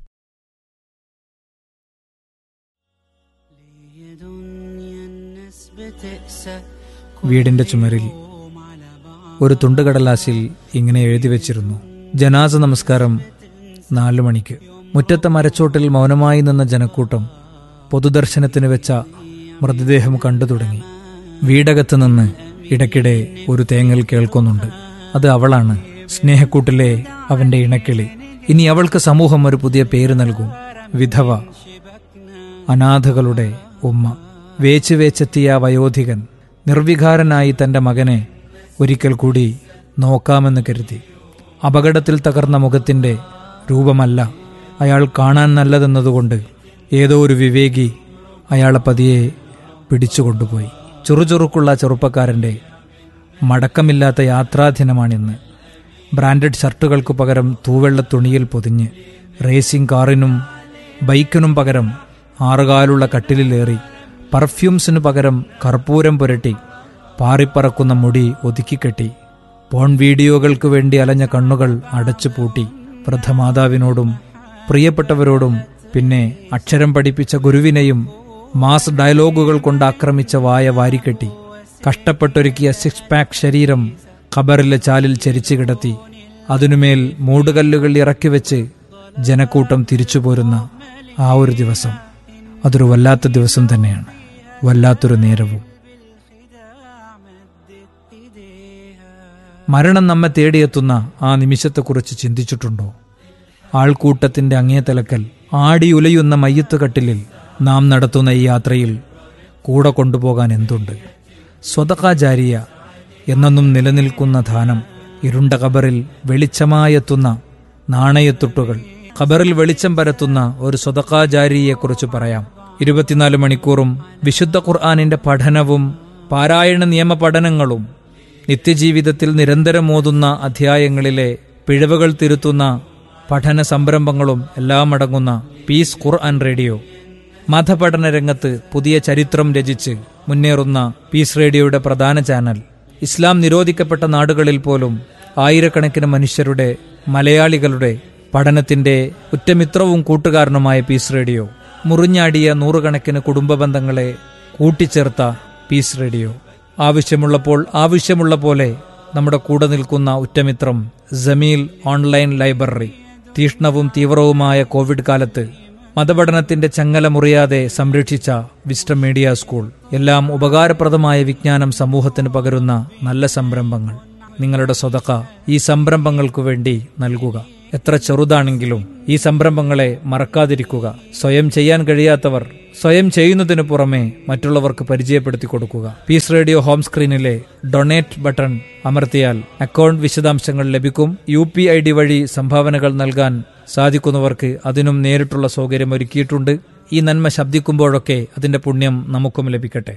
വീടിന്റെ ചുമരിൽ ഒരു തുണ്ടുകടലാസിൽ ഇങ്ങനെ എഴുതി വെച്ചിരുന്നു ജനാസ നമസ്കാരം നാലു മണിക്ക് മുറ്റത്തെ മരച്ചോട്ടിൽ മൗനമായി നിന്ന ജനക്കൂട്ടം പൊതുദർശനത്തിന് വെച്ച മൃതദേഹം കണ്ടു തുടങ്ങി വീടകത്ത് നിന്ന് ഇടയ്ക്കിടെ ഒരു തേങ്ങൽ കേൾക്കുന്നുണ്ട് അത് അവളാണ് സ്നേഹക്കൂട്ടിലെ അവന്റെ ഇണക്കിളി ഇനി അവൾക്ക് സമൂഹം ഒരു പുതിയ പേര് നൽകും വിധവ അനാഥകളുടെ ഉമ്മ വേച്ച് വേച്ചെത്തിയ ആ വയോധികൻ നിർവികാരനായി തന്റെ മകനെ ഒരിക്കൽ കൂടി നോക്കാമെന്ന് കരുതി അപകടത്തിൽ തകർന്ന മുഖത്തിന്റെ രൂപമല്ല അയാൾ കാണാൻ നല്ലതെന്നതുകൊണ്ട് ഏതോ ഒരു വിവേകി അയാളെ പതിയെ പിടിച്ചുകൊണ്ടുപോയി ചുറുചുറുക്കുള്ള ചെറുപ്പക്കാരന്റെ മടക്കമില്ലാത്ത യാത്രാദിനമാണിന്ന് ബ്രാൻഡഡ് ഷർട്ടുകൾക്ക് പകരം തൂവെള്ള തുണിയിൽ പൊതിഞ്ഞ് റേസിംഗ് കാറിനും ബൈക്കിനും പകരം ആറുകാലുള്ള കട്ടിലിലേറി പെർഫ്യൂംസിനു പകരം കർപ്പൂരം പുരട്ടി പാറിപ്പറക്കുന്ന മുടി ഒതുക്കിക്കെട്ടി പോൺ വീഡിയോകൾക്ക് വേണ്ടി അലഞ്ഞ കണ്ണുകൾ അടച്ചു പൂട്ടി വൃദ്ധമാതാവിനോടും പ്രിയപ്പെട്ടവരോടും പിന്നെ അക്ഷരം പഠിപ്പിച്ച ഗുരുവിനെയും മാസ് ഡയലോഗുകൾ കൊണ്ട് ആക്രമിച്ച വായ വാരിക്കെട്ടി കഷ്ടപ്പെട്ടൊരുക്കിയ സിക്സ് പാക്ക് ശരീരം ഖബറിലെ ചാലിൽ ചരിച്ചു കിടത്തി അതിനുമേൽ മൂടുകല്ലുകൾ ഇറക്കി വെച്ച് ജനക്കൂട്ടം തിരിച്ചു പോരുന്ന ആ ഒരു ദിവസം അതൊരു വല്ലാത്ത ദിവസം തന്നെയാണ് വല്ലാത്തൊരു നേരവും മരണം നമ്മെ തേടിയെത്തുന്ന ആ നിമിഷത്തെക്കുറിച്ച് ചിന്തിച്ചിട്ടുണ്ടോ ആൾക്കൂട്ടത്തിന്റെ അങ്ങേ തലക്കൽ ആടിയുലയുന്ന മയ്യത്ത് കട്ടിലിൽ നാം നടത്തുന്ന ഈ യാത്രയിൽ കൂടെ കൊണ്ടുപോകാൻ എന്തുണ്ട് സ്വതകാചാരിയ എന്നെന്നും നിലനിൽക്കുന്ന ധാനം ഇരുണ്ട കബറിൽ വെളിച്ചമായെത്തുന്ന നാണയത്തുട്ടുകൾ ഖബറിൽ വെളിച്ചം പരത്തുന്ന ഒരു സ്വതകാചാരിയെക്കുറിച്ച് പറയാം ഇരുപത്തിനാല് മണിക്കൂറും വിശുദ്ധ ഖുർആാനിന്റെ പഠനവും പാരായണ നിയമ പഠനങ്ങളും നിത്യജീവിതത്തിൽ നിരന്തരം ഓതുന്ന അധ്യായങ്ങളിലെ പിഴവുകൾ തിരുത്തുന്ന പഠന സംരംഭങ്ങളും എല്ലാം അടങ്ങുന്ന പീസ് ഖുർആൻ റേഡിയോ മതപഠന രംഗത്ത് പുതിയ ചരിത്രം രചിച്ച് മുന്നേറുന്ന പീസ് റേഡിയോയുടെ പ്രധാന ചാനൽ ഇസ്ലാം നിരോധിക്കപ്പെട്ട നാടുകളിൽ പോലും ആയിരക്കണക്കിന് മനുഷ്യരുടെ മലയാളികളുടെ പഠനത്തിന്റെ ഉറ്റമിത്രവും കൂട്ടുകാരനുമായ പീസ് റേഡിയോ മുറിഞ്ഞാടിയ നൂറുകണക്കിന് കുടുംബ ബന്ധങ്ങളെ കൂട്ടിച്ചേർത്ത പീസ് റേഡിയോ ആവശ്യമുള്ളപ്പോൾ ആവശ്യമുള്ള പോലെ നമ്മുടെ കൂടെ നിൽക്കുന്ന ഉറ്റമിത്രം ജമീൽ ഓൺലൈൻ ലൈബ്രറി തീഷ്ണവും തീവ്രവുമായ കോവിഡ് കാലത്ത് മതപഠനത്തിന്റെ ചങ്ങല മുറിയാതെ സംരക്ഷിച്ച വിസ്റ്റം മീഡിയ സ്കൂൾ എല്ലാം ഉപകാരപ്രദമായ വിജ്ഞാനം സമൂഹത്തിന് പകരുന്ന നല്ല സംരംഭങ്ങൾ നിങ്ങളുടെ സ്വതക്ക ഈ സംരംഭങ്ങൾക്കു വേണ്ടി നൽകുക എത്ര ചെറുതാണെങ്കിലും ഈ സംരംഭങ്ങളെ മറക്കാതിരിക്കുക സ്വയം ചെയ്യാൻ കഴിയാത്തവർ സ്വയം ചെയ്യുന്നതിനു പുറമെ മറ്റുള്ളവർക്ക് പരിചയപ്പെടുത്തി കൊടുക്കുക peace radio home screen donate button അമർത്തിയാൽ അക്കൗണ്ട് വിശദാംശങ്ങൾ ലഭിക്കും യു പി ഐ ഡി വഴി സംഭാവനകൾ നൽകാൻ സാധിക്കുന്നവർക്ക് അതിനും നേരിട്ടുള്ള സൗകര്യം ഒരുക്കിയിട്ടുണ്ട് ഈ നന്മ ശബ്ദിക്കുമ്പോഴൊക്കെ അതിന്റെ പുണ്യം നമുക്കും ലഭിക്കട്ടെ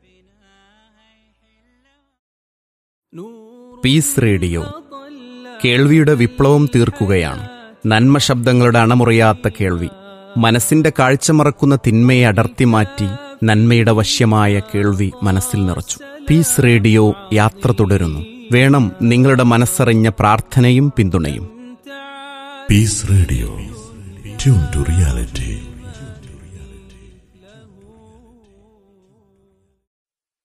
പീസ് റേഡിയോ കേൾവിയുടെ വിപ്ലവം തീർക്കുകയാണ് നന്മ ശബ്ദങ്ങളുടെ അണമുറിയാത്ത കേൾവി മനസ്സിന്റെ കാഴ്ച മറക്കുന്ന തിന്മയെ അടർത്തി മാറ്റി നന്മയുടെ വശ്യമായ കേൾവി മനസ്സിൽ നിറച്ചു പീസ് റേഡിയോ യാത്ര തുടരുന്നു വേണം നിങ്ങളുടെ മനസ്സറിഞ്ഞ പ്രാർത്ഥനയും പിന്തുണയും Peace Radio. Tune to reality.